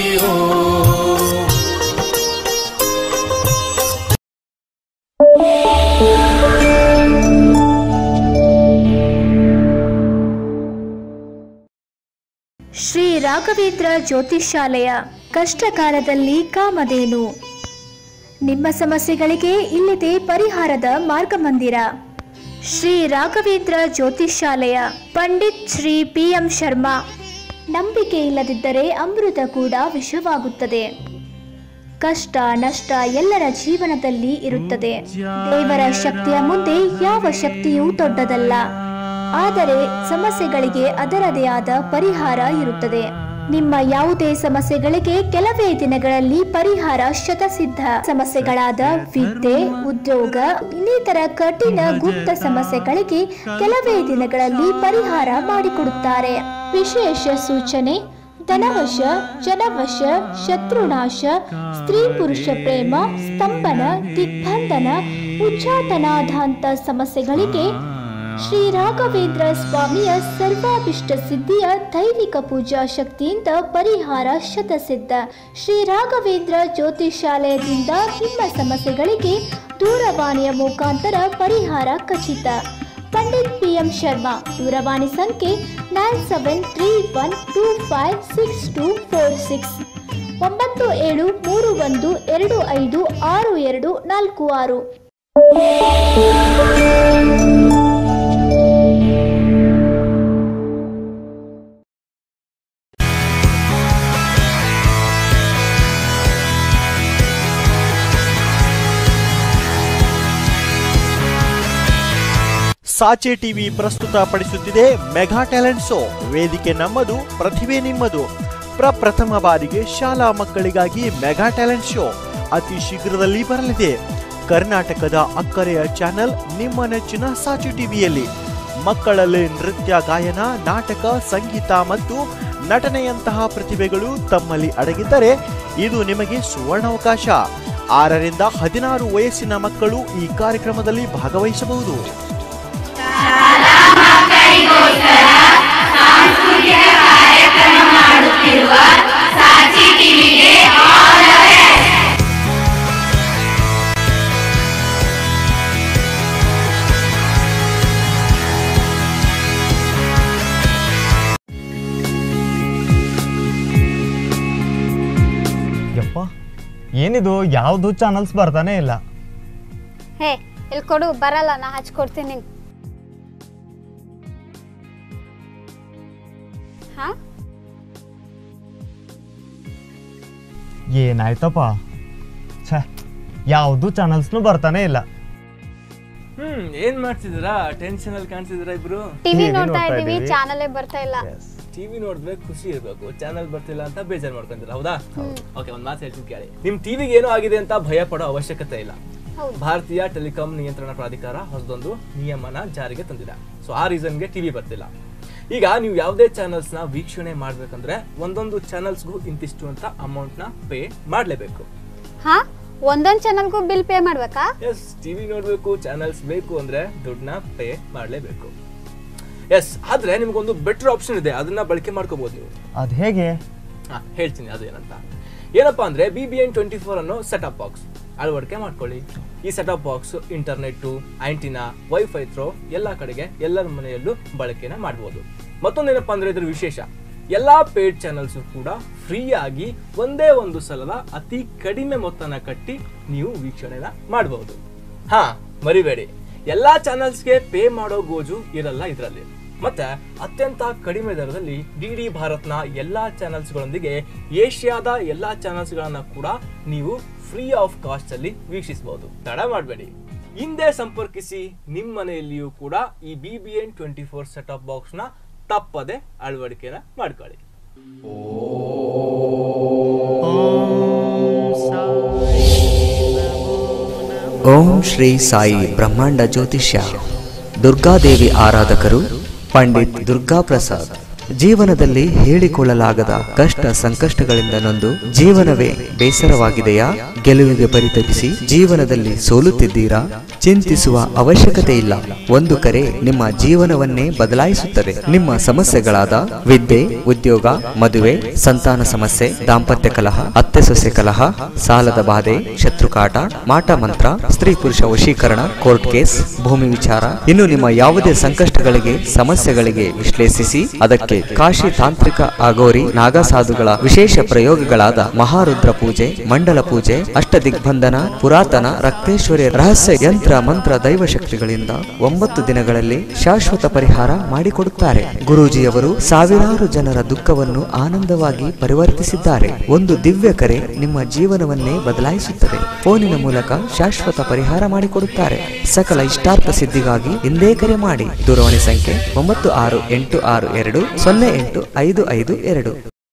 ಶ್ರೀ ರಾಘವೇಂದ್ರ ಜ್ಯೋತಿಷ್ಯಾಲಯ ಕಷ್ಟಕಾಲದಲ್ಲಿ ಕಾಮಧೇನು ನಿಮ್ಮ ಸಮಸ್ಯೆಗಳಿಗೆ ಇಲ್ಲಿದೆ ಪರಿಹಾರದ ಮಾರ್ಗಮಂದಿರ ಶ್ರೀ ರಾಘವೇಂದ್ರ ಜ್ಯೋತಿಷ್ಯಾಲಯ ಪಂಡಿತ್ ಶ್ರೀ ಪಿ ಎಂ ಶರ್ಮಾ ನಂಬಿಕೆ ಇಲ್ಲದಿದ್ದರೆ ಅಮೃತ ಕೂಡ ವಿಷವಾಗುತ್ತದೆ ಕಷ್ಟ ನಷ್ಟ ಎಲ್ಲರ ಜೀವನದಲ್ಲಿ ಇರುತ್ತದೆ ದೇವರ ಶಕ್ತಿಯ ಮುಂದೆ ಯಾವ ಶಕ್ತಿಯೂ ದೊಡ್ಡದಲ್ಲ ಆದರೆ ಸಮಸ್ಯೆಗಳಿಗೆ ಅದರದೇ ಆದ ಪರಿಹಾರ ಇರುತ್ತದೆ ನಿಮ್ಮ ಯಾವುದೇ ಸಮಸ್ಯೆಗಳಿಗೆ ಕೆಲವೇ ದಿನಗಳಲ್ಲಿ ಪರಿಹಾರ ಶತಸಿದ್ಧ ಸಮಸ್ಯೆಗಳಾದ ವಿದ್ಯೆ ಉದ್ಯೋಗ ಇನ್ನಿತರ ಕಠಿಣ ಗುಪ್ತ ಸಮಸ್ಯೆಗಳಿಗೆ ಕೆಲವೇ ದಿನಗಳಲ್ಲಿ ಪರಿಹಾರ ಮಾಡಿಕೊಡುತ್ತಾರೆ ವಿಶೇಷ ಸೂಚನೆ ಧನವಶ ಜನವಶ ಶತ್ರುನಾಶ ಸ್ತ್ರೀ ಪುರುಷ ಪ್ರೇಮ ಸ್ತಂಭನ ದಿಗ್ಬಂಧನ ಉಚ್ಚಾಟನಾಧಾಂತ ಸಮಸ್ಯೆಗಳಿಗೆ ಶ್ರೀ ರಾಘವೇಂದ್ರ ಸ್ವಾಮಿಯ ಸರ್ವಾಭಿಷ್ಟ ಸಿದ್ಧಿಯ ದೈವಿಕ ಪೂಜಾ ಶಕ್ತಿಯಿಂದ ಪರಿಹಾರ ಶತಸಿದ್ಧ ಶ್ರೀ ರಾಘವೇಂದ್ರ ಜ್ಯೋತಿಷಾಲಯದಿಂದ ನಿಮ್ಮ ಸಮಸ್ಯೆಗಳಿಗೆ ದೂರವಾಣಿಯ ಮುಖಾಂತರ ಪರಿಹಾರ ಖಚಿತ ಪಂಡಿತ್ ಪಿ ಎಂ ಶರ್ಮಾ ದೂರವಾಣಿ ಸಂಖ್ಯೆ nine seven three one two five six two four six ಒಂಬತ್ತು ಏಳು ಮೂರು ಒಂದು ಎರಡು ಐದು ಆರು ಎರಡು ನಾಲ್ಕು ಆರು ಸಾಚೆ ಟಿವಿ ಪ್ರಸ್ತುತ ಪಡಿಸುತ್ತಿದೆ ಮೆಗಾ ಟ್ಯಾಲೆಂಟ್ ಶೋ ವೇದಿಕೆ ನಮ್ಮದು ಪ್ರತಿಭೆ ನಿಮ್ಮದು ಪ್ರಪ್ರಥಮ ಬಾರಿಗೆ ಶಾಲಾ ಮಕ್ಕಳಿಗಾಗಿ ಮೆಗಾ ಟ್ಯಾಲೆಂಟ್ ಶೋ ಅತಿ ಶೀಘ್ರದಲ್ಲಿ ಬರಲಿದೆ ಕರ್ನಾಟಕದ ಅಕ್ಕರೆಯ ಚಾನೆಲ್ ನಿಮ್ಮ ನೆಚ್ಚಿನ ಸಾಚೆ ಟಿವಿಯಲ್ಲಿ ಮಕ್ಕಳಲ್ಲಿ ನೃತ್ಯ ಗಾಯನ ನಾಟಕ ಸಂಗೀತ ಮತ್ತು ನಟನೆಯಂತಹ ಪ್ರತಿಭೆಗಳು ತಮ್ಮಲ್ಲಿ ಅಡಗಿದ್ದರೆ ಇದು ನಿಮಗೆ ಸುವರ್ಣಾವಕಾಶ ಆರರಿಂದ ಹದಿನಾರು ವಯಸ್ಸಿನ ಮಕ್ಕಳು ಈ ಕಾರ್ಯಕ್ರಮದಲ್ಲಿ ಭಾಗವಹಿಸಬಹುದು ಯಪ್ಪ ಏನಿದು ಯಾವುದು ಚಾನಲ್ಸ್ ಬರ್ತಾನೆ ಇಲ್ಲ ಹೇ ಇಲ್ಲಿ ಕೊಡು ಬರಲ್ಲ ನಾ ಹಚ್ಕೊಡ್ತೀನಿ ನಿಂಗೆ ಹಾ ಏನಾಯ್ತಪ್ಪ ಛೇ ಯಾವುದು ಚಾನಲ್ಸ್ನು ಬರ್ತಾನೆ ಇಲ್ಲ ಹ್ಮ್ ಏನ್ ಮಾಡ್ತಿದ್ದೀರಾ ಟೆನ್ಷನ್ ಅಲ್ಲಿ ಕಾಣ್ತಿದ್ದೀರಾ ಇಬ್ರು ಟಿವಿ ನೋಡ್ತಾ ಇದೀವಿ ಚಾನಲೇ ಬರ್ತಾ ಇಲ್ಲ ಟಿವಿ ನೋಡಿದ್ರೆ ಖುಷಿ ಇರಬೇಕು ಚಾನಲ್ ಬರ್ತಿಲ್ಲ ಅಂತ ಬೇಜಾರ್ ಮಾಡ್ಕೊಂತೀರ ಹೌದಾ ಓಕೆ ಒಂದ್ ಮಾತು ಹೇಳ್ತೀನಿ ಕೇಳಿ ನಿಮ್ ಟಿವಿಗೆ ಏನೋ ಆಗಿದೆ ಅಂತ ಭಯ ಪಡೋ ಅವಶ್ಯಕತೆ ಇಲ್ಲ ಹೌದು. ಭಾರತೀಯ ಟೆಲಿಕಾಂ ನಿಯಂತ್ರಣ ಪ್ರಾಧಿಕಾರ ಹೊಸದೊಂದು ನಿಯಮನ ಜಾರಿಗೆ ತಂದಿದೆ ಸೊ ಆ ರೀಸನ್ಗೆ ಟಿವಿ ಬರ್ತಿಲ್ಲ ಈಗ ನೀವು ಯಾವುದೇ ಚಾನಲ್ಸ್ ನ ವೀಕ್ಷಣೆ ಮಾಡ್ಬೇಕಂದ್ರೆ ಒಂದೊಂದು ಚಾನಲ್ಸ್ಗೂ ಇಂತಿಷ್ಟು ಅಂತ ಅಮೌಂಟ್ ನ ಪೇ ಮಾಡ್ಲೇಬೇಕು ಹಾ ಒಂದೊಂದ್ ಚಾನಲ್ಗೂ ಬಿಲ್ ಪೇ ಮಾಡ್ಬೇಕಾ ಎಸ್ ಟಿವಿ ನೋಡ್ಬೇಕು ಚಾನಲ್ಸ್ ಬೇಕು ಅಂದ್ರೆ ದುಡ್ಡನ್ನ ಪೇ ಮಾಡ್ಲೇಬೇಕು ಎಸ್ ಆದ್ರೆ ನಿಮ್ಗೊಂದು ಬೆಟರ್ ಆಪ್ಷನ್ ಇದೆ ಅದನ್ನ ಬಳಕೆ ಮಾಡ್ಕೋಬಹುದು ನೀವು ಅದು ಹೇಗೆ ಹಾ ಹೇಳ್ತೀನಿ ಅದು ಏನಂತ ಏನಪ್ಪಾ ಅಂದ್ರೆ B B N twenty four ಅನ್ನೋ ಸೆಟಪ್ ಬಾಕ್ಸ್ ಅಳವಡಿಕೆ ಮಾಡ್ಕೊಳ್ಳಿ ಈ setup box internet antenna wifi through ಎಲ್ಲಾ ಕಡೆಗೆ ಎಲ್ಲರ ಮನೆಯಲ್ಲೂ ಬಳಕೆನ ಮಾಡಬಹುದು ಮತ್ತೊಂದೇನಪ್ಪಾ ಅಂದ್ರೆ ಇದ್ರ ವಿಶೇಷ ಎಲ್ಲಾ ಪೇಡ್ ಚಾನಲ್ಸ್ ಕೂಡ ಫ್ರೀ ಆಗಿ ಒಂದೇ ಒಂದು ಸಲದ ಅತಿ ಕಡಿಮೆ ಮೊತ್ತನ ಕಟ್ಟಿ ನೀವು ವೀಕ್ಷಣೆನ ಮಾಡಬಹುದು ಹಾ ಮರಿಬೇಡಿ ಎಲ್ಲಾ ಚಾನಲ್ಸ್ಗೆ ಪೇ ಮಾಡೋ ಗೋಜು ಇರಲ್ಲ ಇದರಲ್ಲಿ ಮತ್ತೆ ಅತ್ಯಂತ ಕಡಿಮೆ ದರದಲ್ಲಿ ಡಿ ಡಿ ಭಾರತ್ನ ಎಲ್ಲಾ ಚಾನಲ್ಸ್ಗಳೊಂದಿಗೆ ಏಷ್ಯಾದ ಎಲ್ಲಾ ಚಾನಲ್ಸ್ಗಳನ್ನ ಕೂಡ ನೀವು ಫ್ರೀ ಆಫ್ ಕಾಸ್ಟ್ ಅಲ್ಲಿ ವೀಕ್ಷಿಸಬಹುದು ತಡ ಮಾಡಬೇಡಿ ಹಿಂದೆ ಸಂಪರ್ಕಿಸಿ ನಿಮ್ಮ ಮನೆಯಲ್ಲಿಯೂ ಕೂಡ ಈ B B N twenty four setup box ನ ತಪ್ಪದೆ ಅಳವಡಿಕೆನ ಮಾಡ್ಕೊಳ್ಳಿ ಓಂ ಶ್ರೀ ಸಾಯಿ ಬ್ರಹ್ಮಾಂಡ ಜ್ಯೋತಿಷ್ಯ ದುರ್ಗಾದೇವಿ ಆರಾಧಕರು ಪಂಡಿತ್ ದುರ್ಗಾ ಪ್ರಸಾದ್ ಜೀವನದಲ್ಲಿ ಹೇಳಿಕೊಳ್ಳಲಾಗದ ಕಷ್ಟ ಸಂಕಷ್ಟಗಳಿಂದ ನೊಂದು ಜೀವನವೇ ಬೇಸರವಾಗಿದೆಯಾ ಗೆಲುವಿಗೆ ಪರಿತಪಿಸಿ ಜೀವನದಲ್ಲಿ ಸೋಲುತ್ತಿದ್ದೀರಾ ಚಿಂತಿಸುವ ಅವಶ್ಯಕತೆ ಇಲ್ಲ ಒಂದು ಕರೆ ನಿಮ್ಮ ಜೀವನವನ್ನೇ ಬದಲಾಯಿಸುತ್ತದೆ ನಿಮ್ಮ ಸಮಸ್ಯೆಗಳಾದ ವಿದ್ಯೆ ಉದ್ಯೋಗ ಮದುವೆ ಸಂತಾನ ಸಮಸ್ಯೆ ದಾಂಪತ್ಯ ಕಲಹ ಅತ್ತೆ ಸೊಸೆ ಕಲಹ ಸಾಲದ ಬಾಧೆ ಶತ್ರುಕಾಟ ಮಾಟ ಮಂತ್ರ ಸ್ತ್ರೀ ಪುರುಷ ವಶೀಕರಣ ಕೋರ್ಟ್ ಕೇಸ್ ಭೂಮಿ ವಿಚಾರ ಇನ್ನು ನಿಮ್ಮ ಯಾವುದೇ ಸಂಕಷ್ಟಗಳಿಗೆ ಸಮಸ್ಯೆಗಳಿಗೆ ವಿಶ್ಲೇಷಿಸಿ ಅದಕ್ಕೆ ಕಾಶಿ ತಾಂತ್ರಿಕ ಅಗೋರಿ ನಾಗಸಾಧುಗಳ ವಿಶೇಷ ಪ್ರಯೋಗಗಳಾದ ಮಹಾರುದ್ರ ಪೂಜೆ ಮಂಡಲ ಪೂಜೆ ಅಷ್ಟದಿಗ್ಬಂಧನ ಪುರಾತನ ರಕ್ತೇಶ್ವರಿ ರಹಸ್ಯ ಯಂತ್ರ ಮಂತ್ರ ದೈವ ಶಕ್ತಿಗಳಿಂದ ಒಂಬತ್ತು ದಿನಗಳಲ್ಲಿ ಶಾಶ್ವತ ಪರಿಹಾರ ಮಾಡಿಕೊಡುತ್ತಾರೆ ಗುರೂಜಿಯವರು ಸಾವಿರಾರು ಜನರ ದುಃಖವನ್ನು ಆನಂದವಾಗಿ ಪರಿವರ್ತಿಸಿದ್ದಾರೆ ಒಂದು ದಿವ್ಯ ಕರೆ ನಿಮ್ಮ ಜೀವನವನ್ನೇ ಬದಲಾಯಿಸುತ್ತದೆ ಫೋನಿನ ಮೂಲಕ ಶಾಶ್ವತ ಪರಿಹಾರ ಮಾಡಿಕೊಡುತ್ತಾರೆ ಸಕಲ ಇಷ್ಟಾರ್ಥ ಸಿದ್ಧಿಗಾಗಿ ಹಿಂದೆ ಕರೆ ಮಾಡಿ ದೂರವಾಣಿ ಸಂಖ್ಯೆ ಒಂಬತ್ತು ಆರು ಎಂಟು ಆರು ಎರಡು ಸೊನ್ನೆ ಎಂಟು ಐದು ಐದು ಎರಡು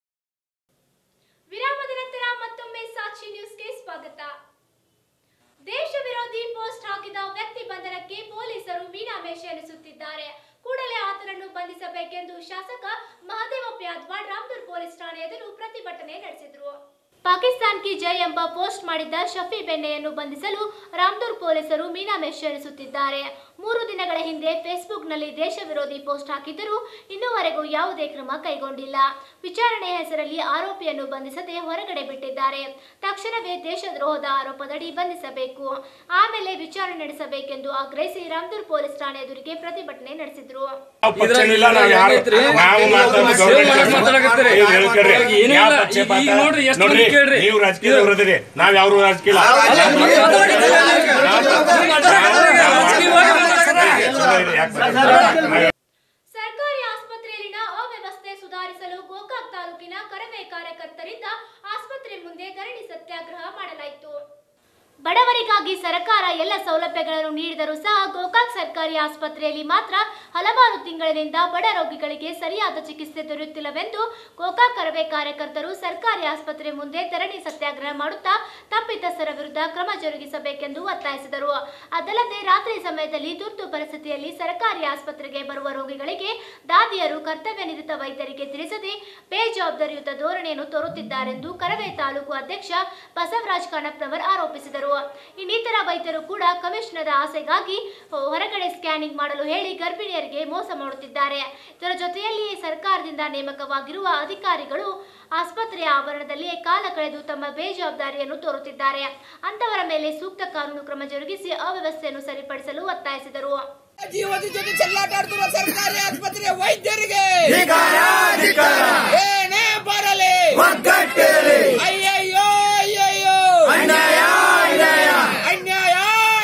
ವಿರಾಮದ ನಂತರ ಮತ್ತೊಮ್ಮೆ ಸಾಕ್ಷಿ ನ್ಯೂಸ್ಗೆ ಸ್ವಾಗತ ದೇಶ ವಿರೋಧಿ ಪೋಸ್ಟ್ ಹಾಕಿದ ವ್ಯಕ್ತಿ ಬಂಧನಕ್ಕೆ ಪೊಲೀಸರು ಮೀನಾಮೇಷ ಎನಿಸುತ್ತಿದ್ದಾರೆ ಕೂಡಲೇ ಆತನನ್ನು ಬಂಧಿಸಬೇಕೆಂದು ಶಾಸಕ ಮಹದೇವ ಪ್ಯಾದ್ವಾಡ್ ರಾಮದುರ್ ಪೊಲೀಸ್ ಠಾಣೆ ಎದುರು ಪ್ರತಿಭಟನೆ ನಡೆಸಿದರು ಪಾಕಿಸ್ತಾನ್ ಕಿ ಜೈ ಎಂಬ ಪೋಸ್ಟ್ ಮಾಡಿದ್ದ ಶಫಿ ಬೆಣ್ಣೆಯನ್ನು ಬಂಧಿಸಲು ರಾಮದುರ್ ಪೊಲೀಸರು ಮೀನಾಮೇಷ ಎನಿಸುತ್ತಿದ್ದಾರೆ ಮೂರು ದಿನಗಳ ಹಿಂದೆ ಫೇಸ್ಬುಕ್ನಲ್ಲಿ ದೇಶ ವಿರೋಧಿ ಪೋಸ್ಟ್ ಹಾಕಿದ್ದರೂ ಇನ್ನೂವರೆಗೂ ಯಾವುದೇ ಕ್ರಮ ಕೈಗೊಂಡಿಲ್ಲ ವಿಚಾರಣೆ ಹೆಸರಲ್ಲಿ ಆರೋಪಿಯನ್ನು ಬಂಧಿಸದೆ ಹೊರಗಡೆ ಬಿಟ್ಟಿದ್ದಾರೆ ತಕ್ಷಣವೇ ದೇಶದ್ರೋಹದ ಆರೋಪದಡಿ ಬಂಧಿಸಬೇಕು ಆಮೇಲೆ ವಿಚಾರಣೆ ನಡೆಸಬೇಕೆಂದು ಆಗ್ರಹಿಸಿ ರಾಮದುರ್ ಪೊಲೀಸ್ ಠಾಣೆ ಎದುರಿಗೆ ಪ್ರತಿಭಟನೆ ನಡೆಸಿದ್ರು ನಾವು ಪಕ್ಷನಿಲ್ಲ, ನಾವು ಯಾರು- ನಾವು ಮಾತಾಡೋದು ಗೌರ್ಮೆಂಟ್ ನೀವು ಹೇಳ್ಕೊಳ್ರಿ. ಯಾವ ಪಕ್ಷಪಾತ? ನೋಡ್ರಿ, ನೀವು ರಾಜಕೀಯದವ್ರು ಅದಿರಿ. ನಾವ್ ಯಾರು ರಾಜಕೀಯ ಇಲ್ಲ. ಸರ್ಕಾರಿ ಆಸ್ಪತ್ರೆಯಲ್ಲಿನ ಅವ್ಯವಸ್ಥೆ ಸುಧಾರಿಸಲು ಗೋಕಾಕ್ ತಾಲೂಕಿನ ಕರವೇ ಕಾರ್ಯಕರ್ತರಿಂದ ಆಸ್ಪತ್ರೆ ಮುಂದೆ ಧರಣಿ ಸತ್ಯಾಗ್ರಹ ಮಾಡಲಾಯಿತು ಬಡವರಿಗಾಗಿ ಸರ್ಕಾರ ಎಲ್ಲ ಸೌಲಭ್ಯಗಳನ್ನು ನೀಡಿದರೂ ಸಹ ಗೋಕಾಕ್ ಸರ್ಕಾರಿ ಆಸ್ಪತ್ರೆಯಲ್ಲಿ ಮಾತ್ರ ಹಲವಾರು ತಿಂಗಳಿನಿಂದ ಬಡ ರೋಗಿಗಳಿಗೆ ಸರಿಯಾದ ಚಿಕಿತ್ಸೆ ದೊರೆಯುತ್ತಿಲ್ಲವೆಂದು ಗೋಕಾಕ್ ಕರವೇ ಕಾರ್ಯಕರ್ತರು ಸರ್ಕಾರಿ ಆಸ್ಪತ್ರೆ ಮುಂದೆ ಧರಣಿ ಸತ್ಯಾಗ್ರಹ ಮಾಡುತ್ತಾ ತಪ್ಪಿತಸ್ಥರ ವಿರುದ್ಧ ಕ್ರಮ ಜರುಗಿಸಬೇಕೆಂದು ಒತ್ತಾಯಿಸಿದರು ಅದಲ್ಲದೆ ರಾತ್ರಿ ಸಮಯದಲ್ಲಿ ತುರ್ತು ಪರಿಸ್ಥಿತಿಯಲ್ಲಿ ಸರ್ಕಾರಿ ಆಸ್ಪತ್ರೆಗೆ ಬರುವ ರೋಗಿಗಳಿಗೆ ದಾದಿಯರು ಕರ್ತವ್ಯ ನಿರತ ವೈದ್ಯರಿಗೆ ತಿಳಿಸದೆ ಬೇಜವಾಬ್ದಾರಿಯುತ ಧೋರಣೆಯನ್ನು ತೋರುತ್ತಿದ್ದಾರೆಂದು ಕರವೇ ತಾಲೂಕು ಅಧ್ಯಕ್ಷ ಬಸವರಾಜ್ ಕಣಪ್ನವರ್ ಆರೋಪಿಸಿದರು ಇನ್ನಿತರ ವೈದ್ಯರು ಕೂಡ ಕಮಿಷನರ್ ಆಸೆಗಾಗಿ ಹೊರಗಡೆ ಸ್ಕ್ಯಾನಿಂಗ್ ಮಾಡಲು ಹೇಳಿ ಗರ್ಭಿಣಿಯರಿಗೆ ಮೋಸ ಮಾಡುತ್ತಿದ್ದಾರೆ ಇದರ ಜೊತೆಯಲ್ಲಿಯೇ ಸರ್ಕಾರದಿಂದ ನೇಮಕವಾಗಿರುವ ಅಧಿಕಾರಿಗಳು ಆಸ್ಪತ್ರೆಯ ಆವರಣದಲ್ಲಿಯೇ ಕಾಲ ಕಳೆದು ತಮ್ಮ ಬೇಜವಾಬ್ದಾರಿಯನ್ನು ತೋರುತ್ತಿದ್ದಾರೆ ಅಂತವರ ಮೇಲೆ ಸೂಕ್ತ ಕಾನೂನು ಕ್ರಮ ಜರುಗಿಸಿ ಅವ್ಯವಸ್ಥೆಯನ್ನು ಸರಿಪಡಿಸಲು ಒತ್ತಾಯಿಸಿದರು ಜೀವದ ಜೊತೆ ಚೆಲ್ಲಾಟಾಡ್ತಿರುವ ಸರ್ಕಾರಿ ಆಸ್ಪತ್ರೆಯ ವೈದ್ಯರಿಗೆ ಏನೇ ಬರಲಿ ಅಯ್ಯಯ್ಯೋ ಅಯ್ಯಯ್ಯೋ ಅನ್ಯಾಯ ಅನ್ಯಾಯ ಅನ್ಯಾಯ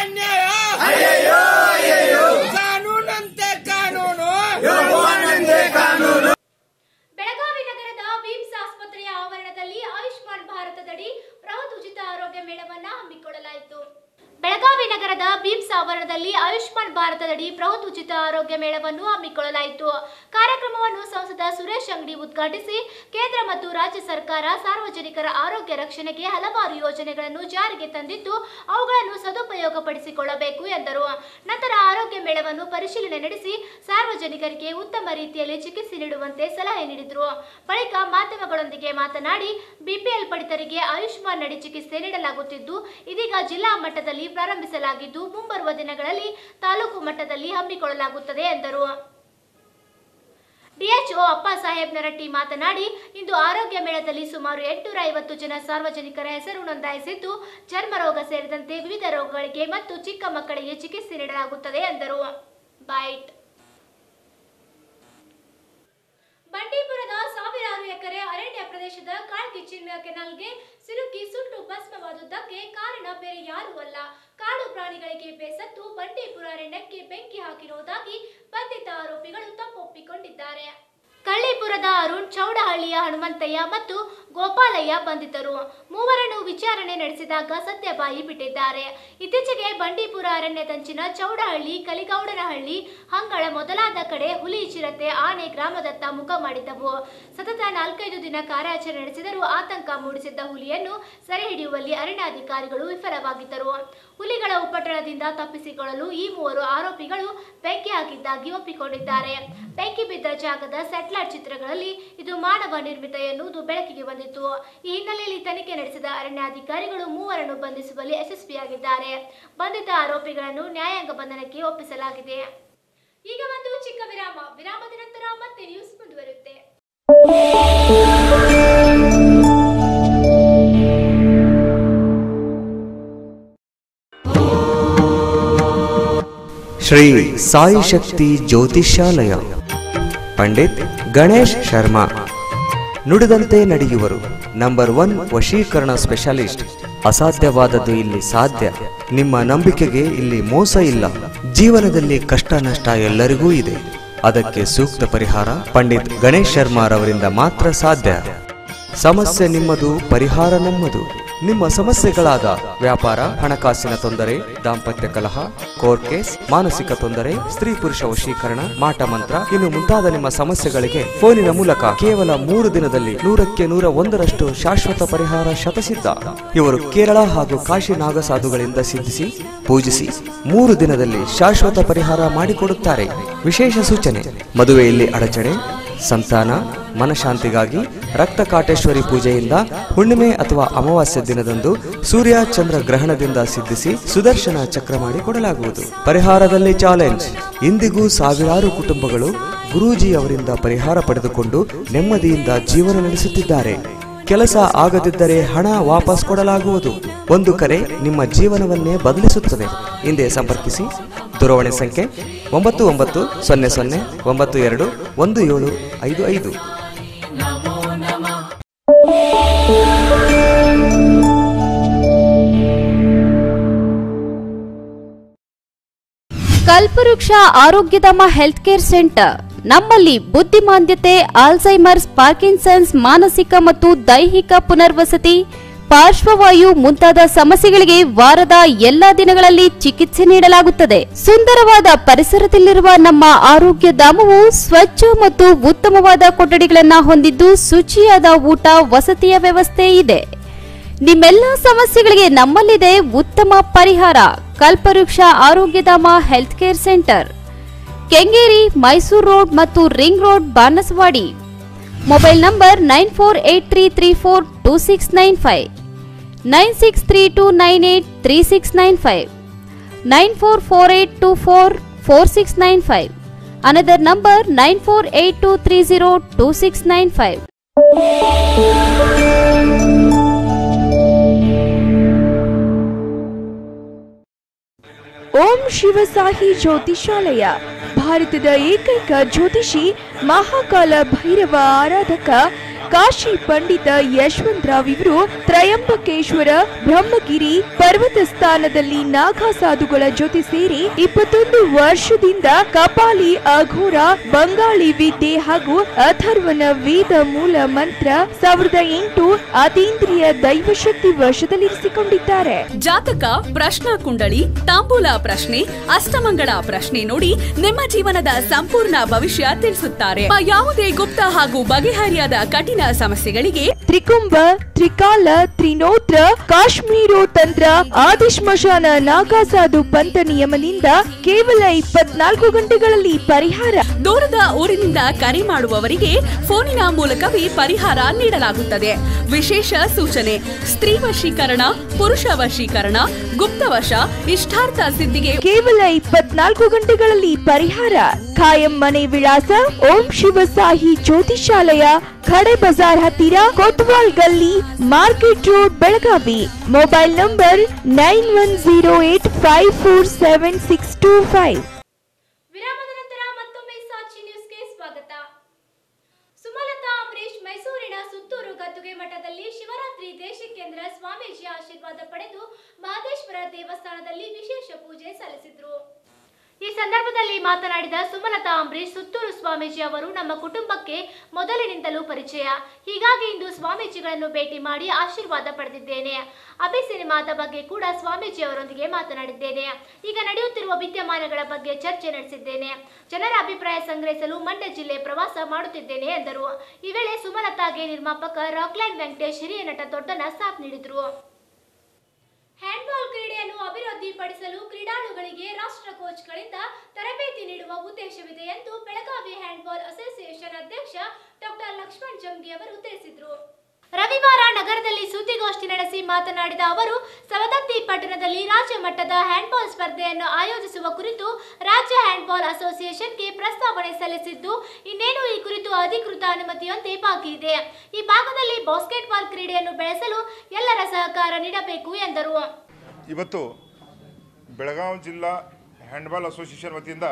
ಅನ್ಯಾಯ ಕಾನೂನಂತೆ ಕಾನೂನು ಬೆಳಗಾವಿ ನಗರದ ಬಿಮ್ಸ್ ಆಸ್ಪತ್ರೆಯ ಆವರಣದಲ್ಲಿ ಆಯುಷ್ಮಾನ್ ಭಾರತದಡಿ ಬೃಹತ್ ಉಚಿತ ಆರೋಗ್ಯ ಮೇಳವನ್ನ ಹಮ್ಮಿಕೊಳ್ಳಲಾಯಿತು ಬೆಳಗಾವಿ ನಗರದ ಬೀಮ್ಸ್ ಆವರಣದಲ್ಲಿ ಆಯುಷ್ಮಾನ್ ಭಾರತದಡಿ ಬೃಹತ್ ಉಚಿತ ಆರೋಗ್ಯ ಮೇಳವನ್ನು ಹಮ್ಮಿಕೊಳ್ಳಲಾಯಿತು ಕಾರ್ಯಕ್ರಮವನ್ನು ಸಂಸದ ಸುರೇಶ್ ಅಂಗಡಿ ಉದ್ಘಾಟಿಸಿ ಕೇಂದ್ರ ಮತ್ತು ರಾಜ್ಯ ಸರ್ಕಾರ ಸಾರ್ವಜನಿಕರ ಆರೋಗ್ಯ ರಕ್ಷಣೆಗೆ ಹಲವಾರು ಯೋಜನೆಗಳನ್ನು ಜಾರಿಗೆ ತಂದಿದ್ದು ಅವುಗಳನ್ನು ಸದುಪಯೋಗಪಡಿಸಿಕೊಳ್ಳಬೇಕು ಎಂದರು ನಂತರ ಆರೋಗ್ಯ ಮೇಳವನ್ನು ಪರಿಶೀಲನೆ ನಡೆಸಿ ಸಾರ್ವಜನಿಕರಿಗೆ ಉತ್ತಮ ರೀತಿಯಲ್ಲಿ ಚಿಕಿತ್ಸೆ ನೀಡುವಂತೆ ಸಲಹೆ ನೀಡಿದರು ಬಳಿಕ ಮಾಧ್ಯಮಗಳೊಂದಿಗೆ ಮಾತನಾಡಿ ಬಿಪಿಎಲ್ ಪಡಿತರಿಗೆ ಆಯುಷ್ಮಾನ್ ನಡಿ ಚಿಕಿತ್ಸೆ ನೀಡಲಾಗುತ್ತಿದ್ದು ಇದೀಗ ಜಿಲ್ಲಾ ಮಟ್ಟದಲ್ಲಿ ಪ್ರಾರಂಭಿಸಲಾಗಿದ್ದು ಮುಂಬರುವ ದಿನಗಳಲ್ಲಿ ತಾಲೂಕು ಮಟ್ಟದಲ್ಲಿ ಹಮ್ಮಿಕೊಳ್ಳಲಾಗುತ್ತದೆ ಎಂದರು ಡಿಎಚ್ಒ ಅಪ್ಪ ಸಾಹೇಬ್ ನರಟ್ಟಿ ಮಾತನಾಡಿ ಇಂದು ಆರೋಗ್ಯ ಮೇಳದಲ್ಲಿ ಸುಮಾರು ಎಂಟುನೂರ ಐವತ್ತು ಜನ ಸಾರ್ವಜನಿಕರ ಹೆಸರು ನೋಂದಾಯಿಸಿದ್ದು ಚರ್ಮ ರೋಗ ಸೇರಿದಂತೆ ವಿವಿಧ ರೋಗಗಳಿಗೆ ಮತ್ತು ಚಿಕ್ಕ ಮಕ್ಕಳಿಗೆ ಚಿಕಿತ್ಸೆ ನೀಡಲಾಗುತ್ತದೆ ಎಂದರು ಬೈಟ್ ಬಂಡೀಪುರದ ಸಾವಿರಾರು ಎಕರೆ ಅರಣ್ಯ ಪ್ರದೇಶದ ಕಾಳ್ಗಿ ಚಿನ್ಮಯ ಕೆನಾಲ್ಗೆ ಸಿಲುಕಿ ಸುಟ್ಟು ಭಸ್ಮವಾದುದಕ್ಕೆ ಕಾರಣ ಬೇರೆ ಯಾರೂ ಅಲ್ಲ ಕಾಡು ಪ್ರಾಣಿಗಳಿಗೆ ಬೇಸತ್ತು ಬಂಡೀಪುರ ಅರಣ್ಯಕ್ಕೆ ಬೆಂಕಿ ಹಾಕಿರುವುದಾಗಿ ಬಂಧಿತ ಆರೋಪಿಗಳು ತಪ್ಪೊಪ್ಪಿಕೊಂಡಿದ್ದಾರೆ ಕಳ್ಳಿಪುರದ ಅರುಣ್ ಚೌಡಹಳ್ಳಿಯ ಹನುಮಂತಯ್ಯ ಮತ್ತು ಗೋಪಾಲಯ್ಯ ಬಂಧಿತರು ಮೂವರನ್ನು ವಿಚಾರಣೆ ನಡೆಸಿದಾಗ ಸತ್ಯಬಾಯಿ ಬಿಟ್ಟಿದ್ದಾರೆ ಇತ್ತೀಚೆಗೆ ಬಂಡೀಪುರ ಅರಣ್ಯದಂಚಿನ ಚೌಡಹಳ್ಳಿ ಕಲಿಗೌಡನಹಳ್ಳಿ ಹಂಗಳ ಮೊದಲಾದ ಕಡೆ ಹುಲಿ ಚಿರತೆ ಆನೆ ಗ್ರಾಮದತ್ತ ಮುಖ ಮಾಡಿದ್ದವು ಸತತ ನಾಲ್ಕೈದು ದಿನ ಕಾರ್ಯಾಚರಣೆ ನಡೆಸಿದರೂ ಆತಂಕ ಮೂಡಿಸಿದ್ದ ಹುಲಿಯನ್ನು ಸೆರೆ ಹಿಡಿಯುವಲ್ಲಿ ಅರಣ್ಯಾಧಿಕಾರಿಗಳು ವಿಫಲವಾಗಿದ್ದರು ಹುಲಿಗಳ ಉಪಟಳದಿಂದ ತಪ್ಪಿಸಿಕೊಳ್ಳಲು ಈ ಮೂವರು ಆರೋಪಿಗಳು ಬೆಂಕಿ ಹಾಕಿದ್ದಾಗಿ ಒಪ್ಪಿಕೊಂಡಿದ್ದಾರೆ ಬೆಂಕಿ ಬಿದ್ದ ಜಾಗದ ಸ್ಯಾಟಲೈಟ್ ಚಿತ್ರಗಳಲ್ಲಿ ಇದು ಮಾನವ ನಿರ್ಮಿತ ಎನ್ನುವುದು ಬೆಳಕಿಗೆ ಬಂದಿತ್ತು ಈ ಹಿನ್ನೆಲೆಯಲ್ಲಿ ತನಿಖೆ ನಡೆಸಿದ ಅರಣ್ಯಾಧಿಕಾರಿಗಳು ಮೂವರನ್ನು ಬಂಧಿಸುವಲ್ಲಿ ಯಶಸ್ವಿಯಾಗಿದ್ದಾರೆ ಬಂಧಿತ ಆರೋಪಿಗಳನ್ನು ನ್ಯಾಯಾಂಗ ಬಂಧನಕ್ಕೆ ಒಪ್ಪಿಸಲಾಗಿದೆ ಈಗ ಒಂದು ಚಿಕ್ಕ ವಿರಾಮ ವಿರಾಮದ ನಂತರ ಮತ್ತೆ ನ್ಯೂಸ್ ಮುಂದುವರಿಯುತ್ತೆ ಶ್ರೀ ಸಾಯಿ ಶಕ್ತಿ ಜ್ಯೋತಿಷ್ಯಾಲಯ ಪಂಡಿತ್ ಗಣೇಶ್ ಶರ್ಮಾ ನುಡಿದಂತೆ ನಡೆಯುವರು ನಂಬರ್ ಒನ್ ವಶೀಕರಣ ಸ್ಪೆಷಲಿಸ್ಟ್ ಅಸಾಧ್ಯವಾದದ್ದು ಇಲ್ಲಿ ಸಾಧ್ಯ ನಿಮ್ಮ ನಂಬಿಕೆಗೆ ಇಲ್ಲಿ ಮೋಸ ಇಲ್ಲ ಜೀವನದಲ್ಲಿ ಕಷ್ಟ ನಷ್ಟ ಎಲ್ಲರಿಗೂ ಇದೆ ಅದಕ್ಕೆ ಸೂಕ್ತ ಪರಿಹಾರ ಪಂಡಿತ್ ಗಣೇಶ್ ಶರ್ಮಾರವರಿಂದ ಮಾತ್ರ ಸಾಧ್ಯ ಸಮಸ್ಯೆ ನಿಮ್ಮದು ಪರಿಹಾರ ನಮ್ಮದು ನಿಮ್ಮ ಸಮಸ್ಯೆಗಳಾದ ವ್ಯಾಪಾರ ಹಣಕಾಸಿನ ತೊಂದರೆ ದಾಂಪತ್ಯ ಕಲಹ ಕೋರ್ಟ್ ಕೇಸ್ ಮಾನಸಿಕ ತೊಂದರೆ ಸ್ತ್ರೀ ಪುರುಷ ವಶೀಕರಣ ಮಾಟ ಮಂತ್ರ ಇನ್ನು ಮುಂತಾದ ನಿಮ್ಮ ಸಮಸ್ಯೆಗಳಿಗೆ ಫೋನಿನ ಮೂಲಕ ಕೇವಲ ಮೂರು ದಿನದಲ್ಲಿ ನೂರಕ್ಕೆ ನೂರ ಒಂದರಷ್ಟು ಶಾಶ್ವತ ಪರಿಹಾರ ಶತಸಿದ್ಧ ಇವರು ಕೇರಳ ಹಾಗೂ ಕಾಶಿ ನಾಗಸಾಧುಗಳಿಂದ ಸಿದ್ಧಿಸಿ ಪೂಜಿಸಿ ಮೂರು ದಿನದಲ್ಲಿ ಶಾಶ್ವತ ಪರಿಹಾರ ಮಾಡಿಕೊಡುತ್ತಾರೆ ವಿಶೇಷ ಸೂಚನೆ ಮದುವೆಯಲ್ಲಿ ಅಡಚಣೆ ಸಂತಾನ ಮನಶಾಂತಿಗಾಗಿ ರಕ್ತ ಕಾಟೇಶ್ವರಿ ಪೂಜೆಯಿಂದ ಹುಣ್ಣಿಮೆ ಅಥವಾ ಅಮಾವಾಸ್ಯ ದಿನದಂದು ಸೂರ್ಯ ಚಂದ್ರ ಗ್ರಹಣದಿಂದ ಸಿದ್ಧಿಸಿ ಸುದರ್ಶನ ಚಕ್ರ ಮಾಡಿ ಕೊಡಲಾಗುವುದು ಪರಿಹಾರದಲ್ಲಿ ಚಾಲೆಂಜ್ ಇಂದಿಗೂ ಸಾವಿರಾರು ಕುಟುಂಬಗಳು ಗುರೂಜಿ ಅವರಿಂದ ಪರಿಹಾರ ಪಡೆದುಕೊಂಡು ನೆಮ್ಮದಿಯಿಂದ ಜೀವನ ನಡೆಸುತ್ತಿದ್ದಾರೆ ಕೆಲಸ ಆಗದಿದ್ದರೆ ಹಣ ವಾಪಸ್ ಕೊಡಲಾಗುವುದು ಒಂದು ಕರೆ ನಿಮ್ಮ ಜೀವನವನ್ನೇ ಬದಲಿಸುತ್ತದೆ ಹಿಂದೆ ಸಂಪರ್ಕಿಸಿ ದೂರವಾಣಿ ಸಂಖ್ಯೆ ಒಂಬತ್ತು ಒಂಬತ್ತು ಸೊನ್ನೆ ಸೊನ್ನೆ ಒಂಬತ್ತು ಎರಡು ಒಂದು ಏಳು ಐದು ಐದು ಕಲ್ಪವೃಕ್ಷ ಆರೋಗ್ಯಧಾಮ ಹೆಲ್ತ್ ಕೇರ್ ಸೆಂಟರ್ ನಮ್ಮಲ್ಲಿ ಬುದ್ಧಿಮಾಂದ್ಯತೆ ಆಲ್ಝೈಮರ್ಸ್ ಪಾರ್ಕಿನ್ಸನ್ಸ್ ಮಾನಸಿಕ ಮತ್ತು ದೈಹಿಕ ಪುನರ್ವಸತಿ ಪಾರ್ಶ್ವವಾಯು ಮುಂತಾದ ಸಮಸ್ಯೆಗಳಿಗೆ ವಾರದ ಎಲ್ಲಾ ದಿನಗಳಲ್ಲಿ ಚಿಕಿತ್ಸೆ ನೀಡಲಾಗುತ್ತದೆ ಸುಂದರವಾದ ಪರಿಸರದಲ್ಲಿರುವ ನಮ್ಮ ಆರೋಗ್ಯ ಧಾಮವು ಸ್ವಚ್ಛ ಮತ್ತು ಉತ್ತಮವಾದ ಕೊಠಡಿಗಳನ್ನ ಹೊಂದಿದ್ದು ಶುಚಿಯಾದ ಊಟ ವಸತಿಯ ವ್ಯವಸ್ಥೆ ಇದೆ ನಿಮ್ಮೆಲ್ಲ ಸಮಸ್ಯೆಗಳಿಗೆ ನಮ್ಮಲ್ಲಿದೆ ಉತ್ತಮ ಪರಿಹಾರ Kalpavriksha Arogyadhama health care centre Kengeri Mysuru road ಮತ್ತು ring road Banaswadi mobile number nine four eight three three four two six nine five nine six three two nine eight three six nine five nine four four eight two four four six nine five another number nine four eight two three zero two six nine five Om Shivasahi ಜ್ಯೋತಿಷಾಲಯ ಭಾರತದ ಏಕೈಕ ಜ್ಯೋತಿಷಿ ಮಹಾಕಾಲ ಭೈರವ ಆರಾಧಕ ಕಾಶಿ ಪಂಡಿತ ಯಶವಂತರಾವ್ ಇವರು ತ್ರಯಂಬಕೇಶ್ವರ ಬ್ರಹ್ಮಗಿರಿ ಪರ್ವತ ಸ್ಥಾನದಲ್ಲಿ ನಾಗಾ ಸಾಧುಗಳ ಜೊತೆ ಸೇರಿ ಇಪ್ಪತ್ತೊಂದು ವರ್ಷದಿಂದ ಕಪಾಲಿ ಅಘೋರ ಬಂಗಾಳಿ ವಿದ್ಯೆ ಹಾಗೂ ಅಥರ್ವನ ವೇದ ಮೂಲ ಮಂತ್ರ ಸಾವಿರದ ಎಂಟು ಅತೀಂದ್ರಿಯ ದೈವಶಕ್ತಿ ವಶದಲ್ಲಿರಿಸಿಕೊಂಡಿದ್ದಾರೆ ಜಾತಕ ಪ್ರಶ್ನಾ ಕುಂಡಳಿ ತಾಂಬೂಲ ಪ್ರಶ್ನೆ ಅಷ್ಟಮಂಗಳ ಪ್ರಶ್ನೆ ನೋಡಿ ನಿಮ್ಮ ಜೀವನದ ಸಂಪೂರ್ಣ ಭವಿಷ್ಯ ತಿಳಿಸುತ್ತಾರೆ ನಿಮ್ಮ ಯಾವುದೇ ಗುಪ್ತ ಹಾಗೂ ಬಗೆಹರಿಯಾದ ಕಠಿಣ ಸಮಸ್ಯೆಗಳಿಗೆ ತ್ರಿಕುಂಭ ತ್ರಿಕಾಲ ತ್ರಿನೋತ್ರ ಕಾಶ್ಮೀರೋ ತಂತ್ರ ಆದಿಶ್ಮಶಾನ ನಾಗಾಸಾಧು ಪಂಥ ನಿಯಮದಿಂದ ಕೇವಲ ಇಪ್ಪತ್ನಾಲ್ಕು ಗಂಟೆಗಳಲ್ಲಿ ಪರಿಹಾರ ದೂರದ ಊರಿನಿಂದ ಕರೆ ಮಾಡುವವರಿಗೆ ಫೋನಿನ ಮೂಲಕವೇ ಪರಿಹಾರ ನೀಡಲಾಗುತ್ತದೆ ವಿಶೇಷ ಸೂಚನೆ ಸ್ತ್ರೀ ವಶೀಕರಣ ಪುರುಷ ವಶೀಕರಣ ಗುಪ್ತವಶ ಇಷ್ಟಾರ್ಥ ಸಿದ್ಧಿಗೆ ಕೇವಲ ಇಪ್ಪತ್ನಾಲ್ಕು ಗಂಟೆಗಳಲ್ಲಿ ಪರಿಹಾರ ಖಾಯಂ ಮನೆ ವಿಳಾಸ ಓಂ ಶಿವಸಾಹಿ ಜ್ಯೋತಿಷಾಲಯ ಖಡೆ ಬಜಾರ್ ಹತ್ತಿರ Kotwal Galli market road Belagavi mobile number nine one zero eight five four seven six two five ವಿರಾಮದ ನಂತರ ಮತ್ತೊಮ್ಮೆ ಸಾಕ್ಷಿ ನ್ಯೂಸ್ಗೆ ಸ್ವಾಗತ ಸುಮಲತಾ ಅಂಬರೀಶ್ ಮೈಸೂರಿನ ಸುತ್ತೂರು ಗದ್ದುಗೆ ಮಠದಲ್ಲಿ ಶಿವರಾತ್ರಿ ದೇಶಿಕೇಂದ್ರ ಸ್ವಾಮೀಜಿ ಆಶೀರ್ವಾದ ಪಡೆದು ಮಹದೇಶ್ವರ ದೇವಸ್ಥಾನದಲ್ಲಿ ವಿಶೇಷ ಪೂಜೆ ಸಲ್ಲಿಸಿದ್ರು ಈ ಸಂದರ್ಭದಲ್ಲಿ ಮಾತನಾಡಿದ ಸುಮಲತಾ ಅಂಬರೀಶ್ ಸುತ್ತೂರು ಸ್ವಾಮೀಜಿ ಅವರು ನಮ್ಮ ಕುಟುಂಬಕ್ಕೆ ಮೊದಲಿನಿಂದಲೂ ಪರಿಚಯ ಹೀಗಾಗಿ ಇಂದು ಸ್ವಾಮೀಜಿಗಳನ್ನು ಭೇಟಿ ಮಾಡಿ ಆಶೀರ್ವಾದ ಪಡೆದಿದ್ದೇನೆ ಅಭಿ ಸಿನಿಮಾದ ಬಗ್ಗೆ ಕೂಡ ಸ್ವಾಮೀಜಿ ಅವರೊಂದಿಗೆ ಮಾತನಾಡಿದ್ದೇನೆ ಈಗ ನಡೆಯುತ್ತಿರುವ ವಿದ್ಯಮಾನಗಳ ಬಗ್ಗೆ ಚರ್ಚೆ ನಡೆಸಿದ್ದೇನೆ ಜನರ ಅಭಿಪ್ರಾಯ ಸಂಗ್ರಹಿಸಲು ಮಂಡ್ಯ ಜಿಲ್ಲೆ ಪ್ರವಾಸ ಮಾಡುತ್ತಿದ್ದೇನೆ ಎಂದರು ಈ ವೇಳೆ ಸುಮಲತಾಗೆ ನಿರ್ಮಾಪಕ ರಾಕ್ಲೈನ್ ವೆಂಕಟೇಶ್ ಹಿರಿಯ ನಟ ದೊಡ್ಡನ ಸಾಥ್ ನೀಡಿದರು ಹ್ಯಾಂಡ್ಬಾಲ್ ಕ್ರೀಡೆಯನ್ನು ಅಭಿವೃದ್ಧಿಪಡಿಸಲು ಕ್ರೀಡಾಳುಗಳಿಗೆ ರಾಷ್ಟ್ರ ಕೋಚ್ಗಳಿಂದ ತರಬೇತಿ ನೀಡುವ ಉದ್ದೇಶವಿದೆ ಎಂದು ಬೆಳಗಾವಿ ಹ್ಯಾಂಡ್ಬಾಲ್ ಅಸೋಸಿಯೇಷನ್ ಅಧ್ಯಕ್ಷ ಡಾಕ್ಟರ್ ಲಕ್ಷ್ಮಣ್ ಜಂಗಿ ಅವರು ತಿಳಿಸಿದರು ರವಿವಾರ ನಗರದಲ್ಲಿ ಸುದ್ದಿಗೋಷ್ಠಿ ನಡೆಸಿ ಮಾತನಾಡಿದ ಅವರು ಸವದತ್ತಿ ಪಟ್ಟಣದಲ್ಲಿ ರಾಜ್ಯ ಮಟ್ಟದ ಹ್ಯಾಂಡ್ಬಾಲ್ ಸ್ಪರ್ಧೆಯನ್ನು ಆಯೋಜಿಸುವ ಕುರಿತು ರಾಜ್ಯ ಹ್ಯಾಂಡ್ಬಾಲ್ ಅಸೋಸಿಯೇಷನ್ಗೆ ಪ್ರಸ್ತಾವನೆ ಸಲ್ಲಿಸಿದ್ದು ಇನ್ನೇನು ಈ ಕುರಿತು ಅಧಿಕೃತ ಅನುಮತಿಯೊಂದೇ ಬಾಕಿ ಇದೆ ಈ ಭಾಗದಲ್ಲಿ ಬಾಸ್ಕೆಟ್ಬಾಲ್ ಕ್ರೀಡೆಯನ್ನು ಬೆಳೆಸಲು ಎಲ್ಲರ ಸಹಕಾರ ನೀಡಬೇಕು ಎಂದರು ಇವತ್ತು ಬೆಳಗಾವಿ ಜಿಲ್ಲಾ ಹ್ಯಾಂಡ್ಬಾಲ್ ಅಸೋಸಿಯೇಷನ್ ವತಿಯಿಂದ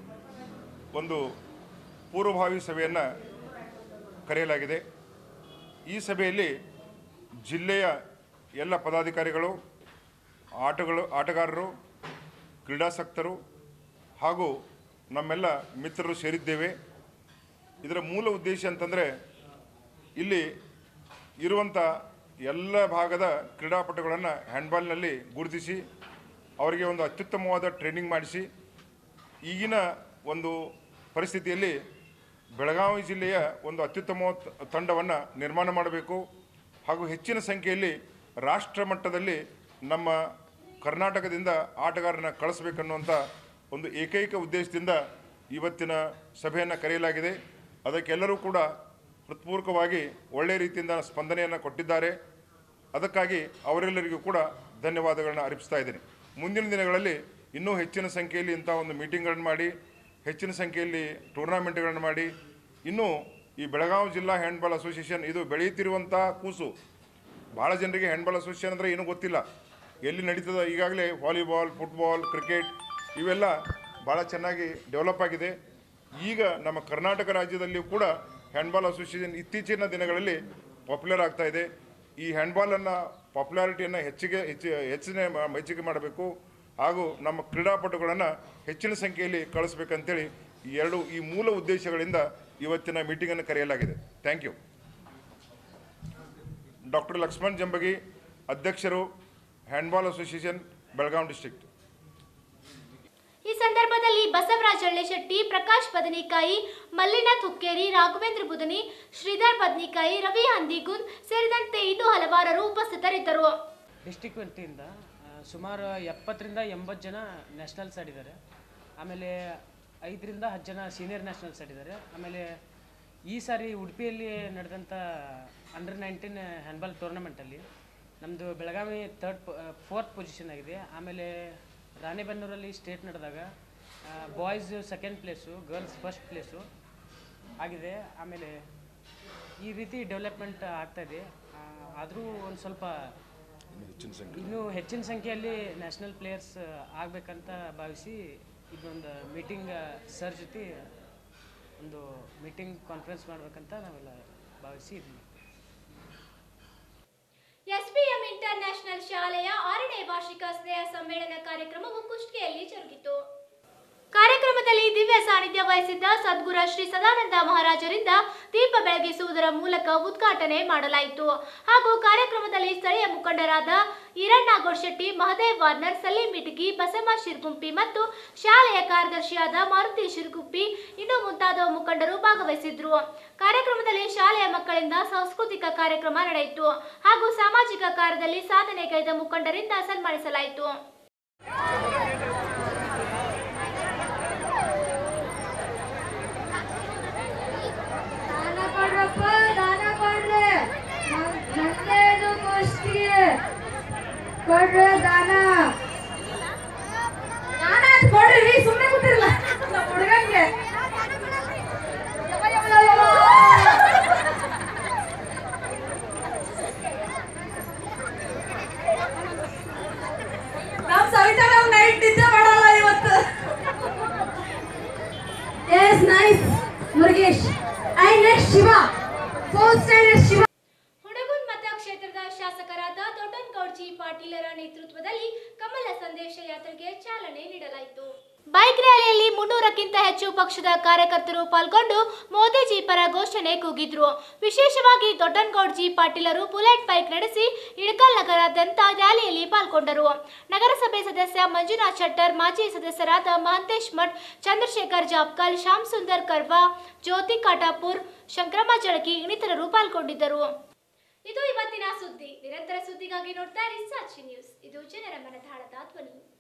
ಒಂದು ಪೂರ್ವಭಾವಿ ಸಭೆಯನ್ನು ಕರೆಯಲಾಗಿದೆ ಈ ಸಭೆಯಲ್ಲಿ ಜಿಲ್ಲೆಯ ಎಲ್ಲ ಪದಾಧಿಕಾರಿಗಳು ಆಟಗಳು ಆಟಗಾರರು ಕ್ರೀಡಾಸಕ್ತರು ಹಾಗೂ ನಮ್ಮೆಲ್ಲ ಮಿತ್ರರು ಸೇರಿದ್ದೇವೆ ಇದರ ಮೂಲ ಉದ್ದೇಶ ಅಂತಂದರೆ ಇಲ್ಲಿ ಇರುವಂಥ ಎಲ್ಲ ಭಾಗದ ಕ್ರೀಡಾಪಟುಗಳನ್ನು ಹ್ಯಾಂಡ್ಬಾಲ್ನಲ್ಲಿ ಗುರುತಿಸಿ ಅವರಿಗೆ ಒಂದು ಅತ್ಯುತ್ತಮವಾದ ಟ್ರೈನಿಂಗ್ ಮಾಡಿಸಿ ಈಗಿನ ಒಂದು ಪರಿಸ್ಥಿತಿಯಲ್ಲಿ ಬೆಳಗಾವಿ ಜಿಲ್ಲೆಯ ಒಂದು ಅತ್ಯುತ್ತಮ ತಂಡವನ್ನು ನಿರ್ಮಾಣ ಮಾಡಬೇಕು ಹಾಗೂ ಹೆಚ್ಚಿನ ಸಂಖ್ಯೆಯಲ್ಲಿ ರಾಷ್ಟ್ರ ಮಟ್ಟದಲ್ಲಿ ನಮ್ಮ ಕರ್ನಾಟಕದಿಂದ ಆಟಗಾರನ ಕಳಿಸ್ಬೇಕನ್ನುವಂಥ ಒಂದು ಏಕೈಕ ಉದ್ದೇಶದಿಂದ ಇವತ್ತಿನ ಸಭೆಯನ್ನು ಕರೆಯಲಾಗಿದೆ ಅದಕ್ಕೆಲ್ಲರೂ ಕೂಡ ಹೃತ್ಪೂರ್ವಕವಾಗಿ ಒಳ್ಳೆಯ ರೀತಿಯಿಂದ ಸ್ಪಂದನೆಯನ್ನು ಕೊಟ್ಟಿದ್ದಾರೆ ಅದಕ್ಕಾಗಿ ಅವರೆಲ್ಲರಿಗೂ ಕೂಡ ಧನ್ಯವಾದಗಳನ್ನು ಅರ್ಪಿಸ್ತಾ ಇದ್ದೀನಿ ಮುಂದಿನ ದಿನಗಳಲ್ಲಿ ಇನ್ನೂ ಹೆಚ್ಚಿನ ಸಂಖ್ಯೆಯಲ್ಲಿ ಇಂಥ ಒಂದು ಮೀಟಿಂಗ್ಗಳನ್ನು ಮಾಡಿ ಹೆಚ್ಚಿನ ಸಂಖ್ಯೆಯಲ್ಲಿ ಟೂರ್ನಾಮೆಂಟ್ಗಳನ್ನು ಮಾಡಿ ಇನ್ನೂ ಈ ಬೆಳಗಾವಿ ಜಿಲ್ಲಾ ಹ್ಯಾಂಡ್ಬಾಲ್ ಅಸೋಸಿಯೇಷನ್ ಇದು ಬೆಳೆಯುತ್ತಿರುವಂಥ ಕೂಸು ಭಾಳ ಜನರಿಗೆ ಹ್ಯಾಂಡ್ಬಾಲ್ ಅಸೋಸಿಯೇಷನ್ ಅಂದರೆ ಏನೂ ಗೊತ್ತಿಲ್ಲ ಎಲ್ಲಿ ನಡೀತದ ಈಗಾಗಲೇ ವಾಲಿಬಾಲ್ ಫುಟ್ಬಾಲ್ ಕ್ರಿಕೆಟ್ ಇವೆಲ್ಲ ಭಾಳ ಚೆನ್ನಾಗಿ ಡೆವಲಪ್ ಆಗಿದೆ ಈಗ ನಮ್ಮ ಕರ್ನಾಟಕ ರಾಜ್ಯದಲ್ಲಿಯೂ ಕೂಡ ಹ್ಯಾಂಡ್ಬಾಲ್ ಅಸೋಸಿಯೇಷನ್ ಇತ್ತೀಚಿನ ದಿನಗಳಲ್ಲಿ ಪಾಪ್ಯುಲರ್ ಆಗ್ತಾ ಇದೆ ಈ ಹ್ಯಾಂಡ್ಬಾಲನ್ನು ಪಾಪ್ಯುಲಾರಿಟಿಯನ್ನು ಹೆಚ್ಚಿಗೆ ಹೆಚ್ಚು ಹೆಚ್ಚಿನ ಮ- ಹೆಚ್ಚಿಗೆ ಮಾಡಬೇಕು ಹಾಗೂ ನಮ್ಮ ಕ್ರೀಡಾಪಟುಗಳನ್ನು ಹೆಚ್ಚಿನ ಸಂಖ್ಯೆಯಲ್ಲಿ ಕಳಿಸ್ಬೇಕಂತೇಳಿ ಈ ಎರಡು ಈ ಮೂಲ ಉದ್ದೇಶಗಳಿಂದ ಇವತ್ತಿನ ಮೀಟಿಂಗನ್ನು ಕರೆಯಲಾಗಿದೆ thank you doctor Lakshman Jambagi ಅಧ್ಯಕ್ಷರು ಹ್ಯಾಂಡ್ಬಾಲ್ ಅಸೋಸಿಯೇಷನ್ ಬೆಳಗಾಂ ಡಿಸ್ಟ್ರಿಕ್ಟ್ ಈ ಸಂದರ್ಭದಲ್ಲಿ ಬಸವರಾಜ ಹಳ್ಳಿಶೆಟ್ಟಿ ಪ್ರಕಾಶ್ ಬದನಿಕಾಯಿ ಮಲ್ಲಿನಾಥ್ ಹುಕ್ಕೇರಿ ರಾಘವೇಂದ್ರ ಬುದನಿ ಶ್ರೀಧರ್ ಬದನಿಕಾಯಿ ರವಿ ಹಂದಿಗುಂದ್ ಸೇರಿದಂತೆ ಇನ್ನೂ ಹಲವಾರರು ಉಪಸ್ಥಿತರಿದ್ದರು ಡಿಸ್ಟಿಕ್ ವತಿಯಿಂದ ಆ, ಸುಮಾರು ಎಪ್ಪತ್ತರಿಂದ ಎಂಬತ್ತು ಜನ ನ್ಯಾಷನಲ್ಸ್ ಆಡಿದ್ದಾರೆ ಆಮೇಲೆ ಐದರಿಂದ ಹತ್ತು ಜನ ಸೀನಿಯರ್ ನ್ಯಾಷನಲ್ಸ್ ಆಡಿದ್ದಾರೆ ಆಮೇಲೆ ಈ ಸಾರಿ ಉಡುಪಿಯಲ್ಲಿ ನಡೆದಂಥ ಅಂಡರ್ ನೈನ್ಟೀನ್ ಹ್ಯಾಂಡ್ಬಾಲ್ ಟೂರ್ನಮೆಂಟಲ್ಲಿ ನಮ್ಮದು ಬೆಳಗಾವಿ ತರ್ಡ್ ಫೋರ್ತ್ ಪೊಸಿಷನ್ ಆಗಿದೆ ಆಮೇಲೆ ರಾಣೆಬೆನ್ನೂರಲ್ಲಿ ಸ್ಟೇಟ್ ನಡೆದಾಗ boys second place girls first place ಆಗಿದೆ ಆಮೇಲೆ ಈ ರೀತಿ ಡೆವಲಪ್ಮೆಂಟ್ ಆಗ್ತಾಯಿದೆ ಆದರೂ ಒಂದು ಸ್ವಲ್ಪ ಹೆಚ್ಚಿನ ಸಂಖ್ಯೆ ಇನ್ನೂ ಹೆಚ್ಚಿನ ಸಂಖ್ಯೆಯಲ್ಲಿ ನ್ಯಾಷನಲ್ ಪ್ಲೇಯರ್ಸ್ ಆಗಬೇಕಂತ ಭಾವಿಸಿ ಇದೊಂದು ಮೀಟಿಂಗ್ ಸರ್ ಜೊತೆ ಒಂದು ಮೀಟಿಂಗ್ ಕಾನ್ಫರೆನ್ಸ್ ಮಾಡ್ಬೇಕಂತ ನಾವೆಲ್ಲ ಭಾವಿಸಿ ಇದು ಮಾಡ್ತೀವಿ. ಎಸ್ಪಿಎಂ ಇಂಟರ್ ನ್ಯಾಷನಲ್ ಶಾಲೆಯ ಆರನೇ ವಾರ್ಷಿಕ ಸ್ನೇಹ ಸಮ್ಮೇಳನ ಕಾರ್ಯಕ್ರಮವು ಕುಷ್ಟಗಿಯಲ್ಲಿ ಜರುಗಿತು ಕಾರ್ಯಕ್ರಮದಲ್ಲಿ ದಿವ್ಯ ಸಾನ್ನಿಧ್ಯ ವಹಿಸಿದ್ದ ಸದ್ಗುರ ಶ್ರೀ ಸದಾನಂದ ಮಹಾರಾಜರಿಂದ ದೀಪ ಬೆಳಗಿಸುವುದರ ಮೂಲಕ ಉದ್ಘಾಟನೆ ಮಾಡಲಾಯಿತು ಹಾಗೂ ಕಾರ್ಯಕ್ರಮದಲ್ಲಿ ಸ್ಥಳೀಯ ಮುಖಂಡರಾದ ಈರಣ್ಣ ಗೊಡ್ಶೆಟ್ಟಿ ಮಹದೇವ್ ವಾರ್ನರ್ ಸಲೀಂ ಇಟಗಿ ಬಸಮ್ಮ ಶಿರ್ಗುಂಪಿ ಮತ್ತು ಶಾಲೆಯ ಕಾರ್ಯದರ್ಶಿಯಾದ ಮಾರುತಿ ಶಿರ್ಗುಪ್ಪಿ ಇನ್ನು ಮುಂತಾದ ಮುಖಂಡರು ಭಾಗವಹಿಸಿದ್ರು ಕಾರ್ಯಕ್ರಮದಲ್ಲಿ ಶಾಲೆಯ ಮಕ್ಕಳಿಂದ ಸಾಂಸ್ಕೃತಿಕ ಕಾರ್ಯಕ್ರಮ ನಡೆಯಿತು ಹಾಗೂ ಸಾಮಾಜಿಕ ಕಾರ್ಯದಲ್ಲಿ ಸಾಧನೆಗೈದ ಮುಖಂಡರಿಂದ ಸನ್ಮಾನಿಸಲಾಯಿತು ದಾನ ಕೊಡ್ರಪ್ಪ ದಾನ ಕೊಡ್ರಿ ನಂದೇದು ಕುಸ್ತಿ ಕೊಡ್ರಿ ದಾನ ದಾನ ಅದ್ ಕೊಡ್ರಿ ಸುಮ್ಮನೆ ಕೂತಿರಲ್ಲ ನಮ್ಮ ಹುಡುಗಂಗೆ ನಮ್ ಸವಿತಾ ನಾವು ನೈಟ್ ನಿದ್ದೆ ಮಾಡಲ್ಲ ಇವತ್ತು yes nice Murugesh I next Shiva fourth standard Shiva Hunagun ಮತಕ್ಷೇತ್ರದ ಶಾಸಕರಾದ ದೊಡ್ಡನಗೌಡ್ ಜಿ ಪಾಟೀಲರ ನೇತೃತ್ವದಲ್ಲಿ ಕಮಲ ಸಂದೇಶ ಯಾತ್ರೆಗೆ ಚಾಲನೆ ನೀಡಲಾಯಿತು ಬೈಕ್ ರ್ಯಾಲಿಯಲ್ಲಿ ಮುನ್ನೂರಕ್ಕಿಂತ ಹೆಚ್ಚು ಪಕ್ಷದ ಕಾರ್ಯಕರ್ತರು ಪಾಲ್ಗೊಂಡು ಮೋದಿಜಿ ಪರ ಘೋಷಣೆ ಕೂಗಿದ್ರು ವಿಶೇಷವಾಗಿ ದೊಡ್ಡನಗೌಡ್ ಜಿ ಪಾಟೀಲರು ಬುಲೆಟ್ ಬೈಕ್ ನಡೆಸಿ ಇಳಕಲ್ ನಗರಾದ್ಯಂತ ರ್ಯಾಲಿಯಲ್ಲಿ ಪಾಲ್ಗೊಂಡರು ನಗರಸಭೆ ಸದಸ್ಯ ಮಂಜುನಾಥ್ ಶೆಟ್ಟರ್ ಮಾಜಿ ಸದಸ್ಯರಾದ ಮಹಂತೇಶ್ ಮಠ್ ಚಂದ್ರಶೇಖರ್ ಜಾಬ್ಕಲ್ ಶ್ಯಾಮ್ ಸುಂದರ್ ಕರ್ವಾ ಜ್ಯೋತಿ ಕಾಟಾಪುರ್ ಶಂಕ್ರಮ್ಮ ಜಳಕಿ ಇನ್ನಿತರರು ಪಾಲ್ಗೊಂಡಿದ್ದರು ಇದು ಇವತ್ತಿನ ಸುದ್ದಿ ನಿರಂತರ ಸುದ್ದಿಗಾಗಿ ನೋಡ್ತಾ ಇರಿ ಸಾಕ್ಷಿ ನ್ಯೂಸ್ ಇದು ಜನರ ಮನದಾಳದ ಧ್ವನಿ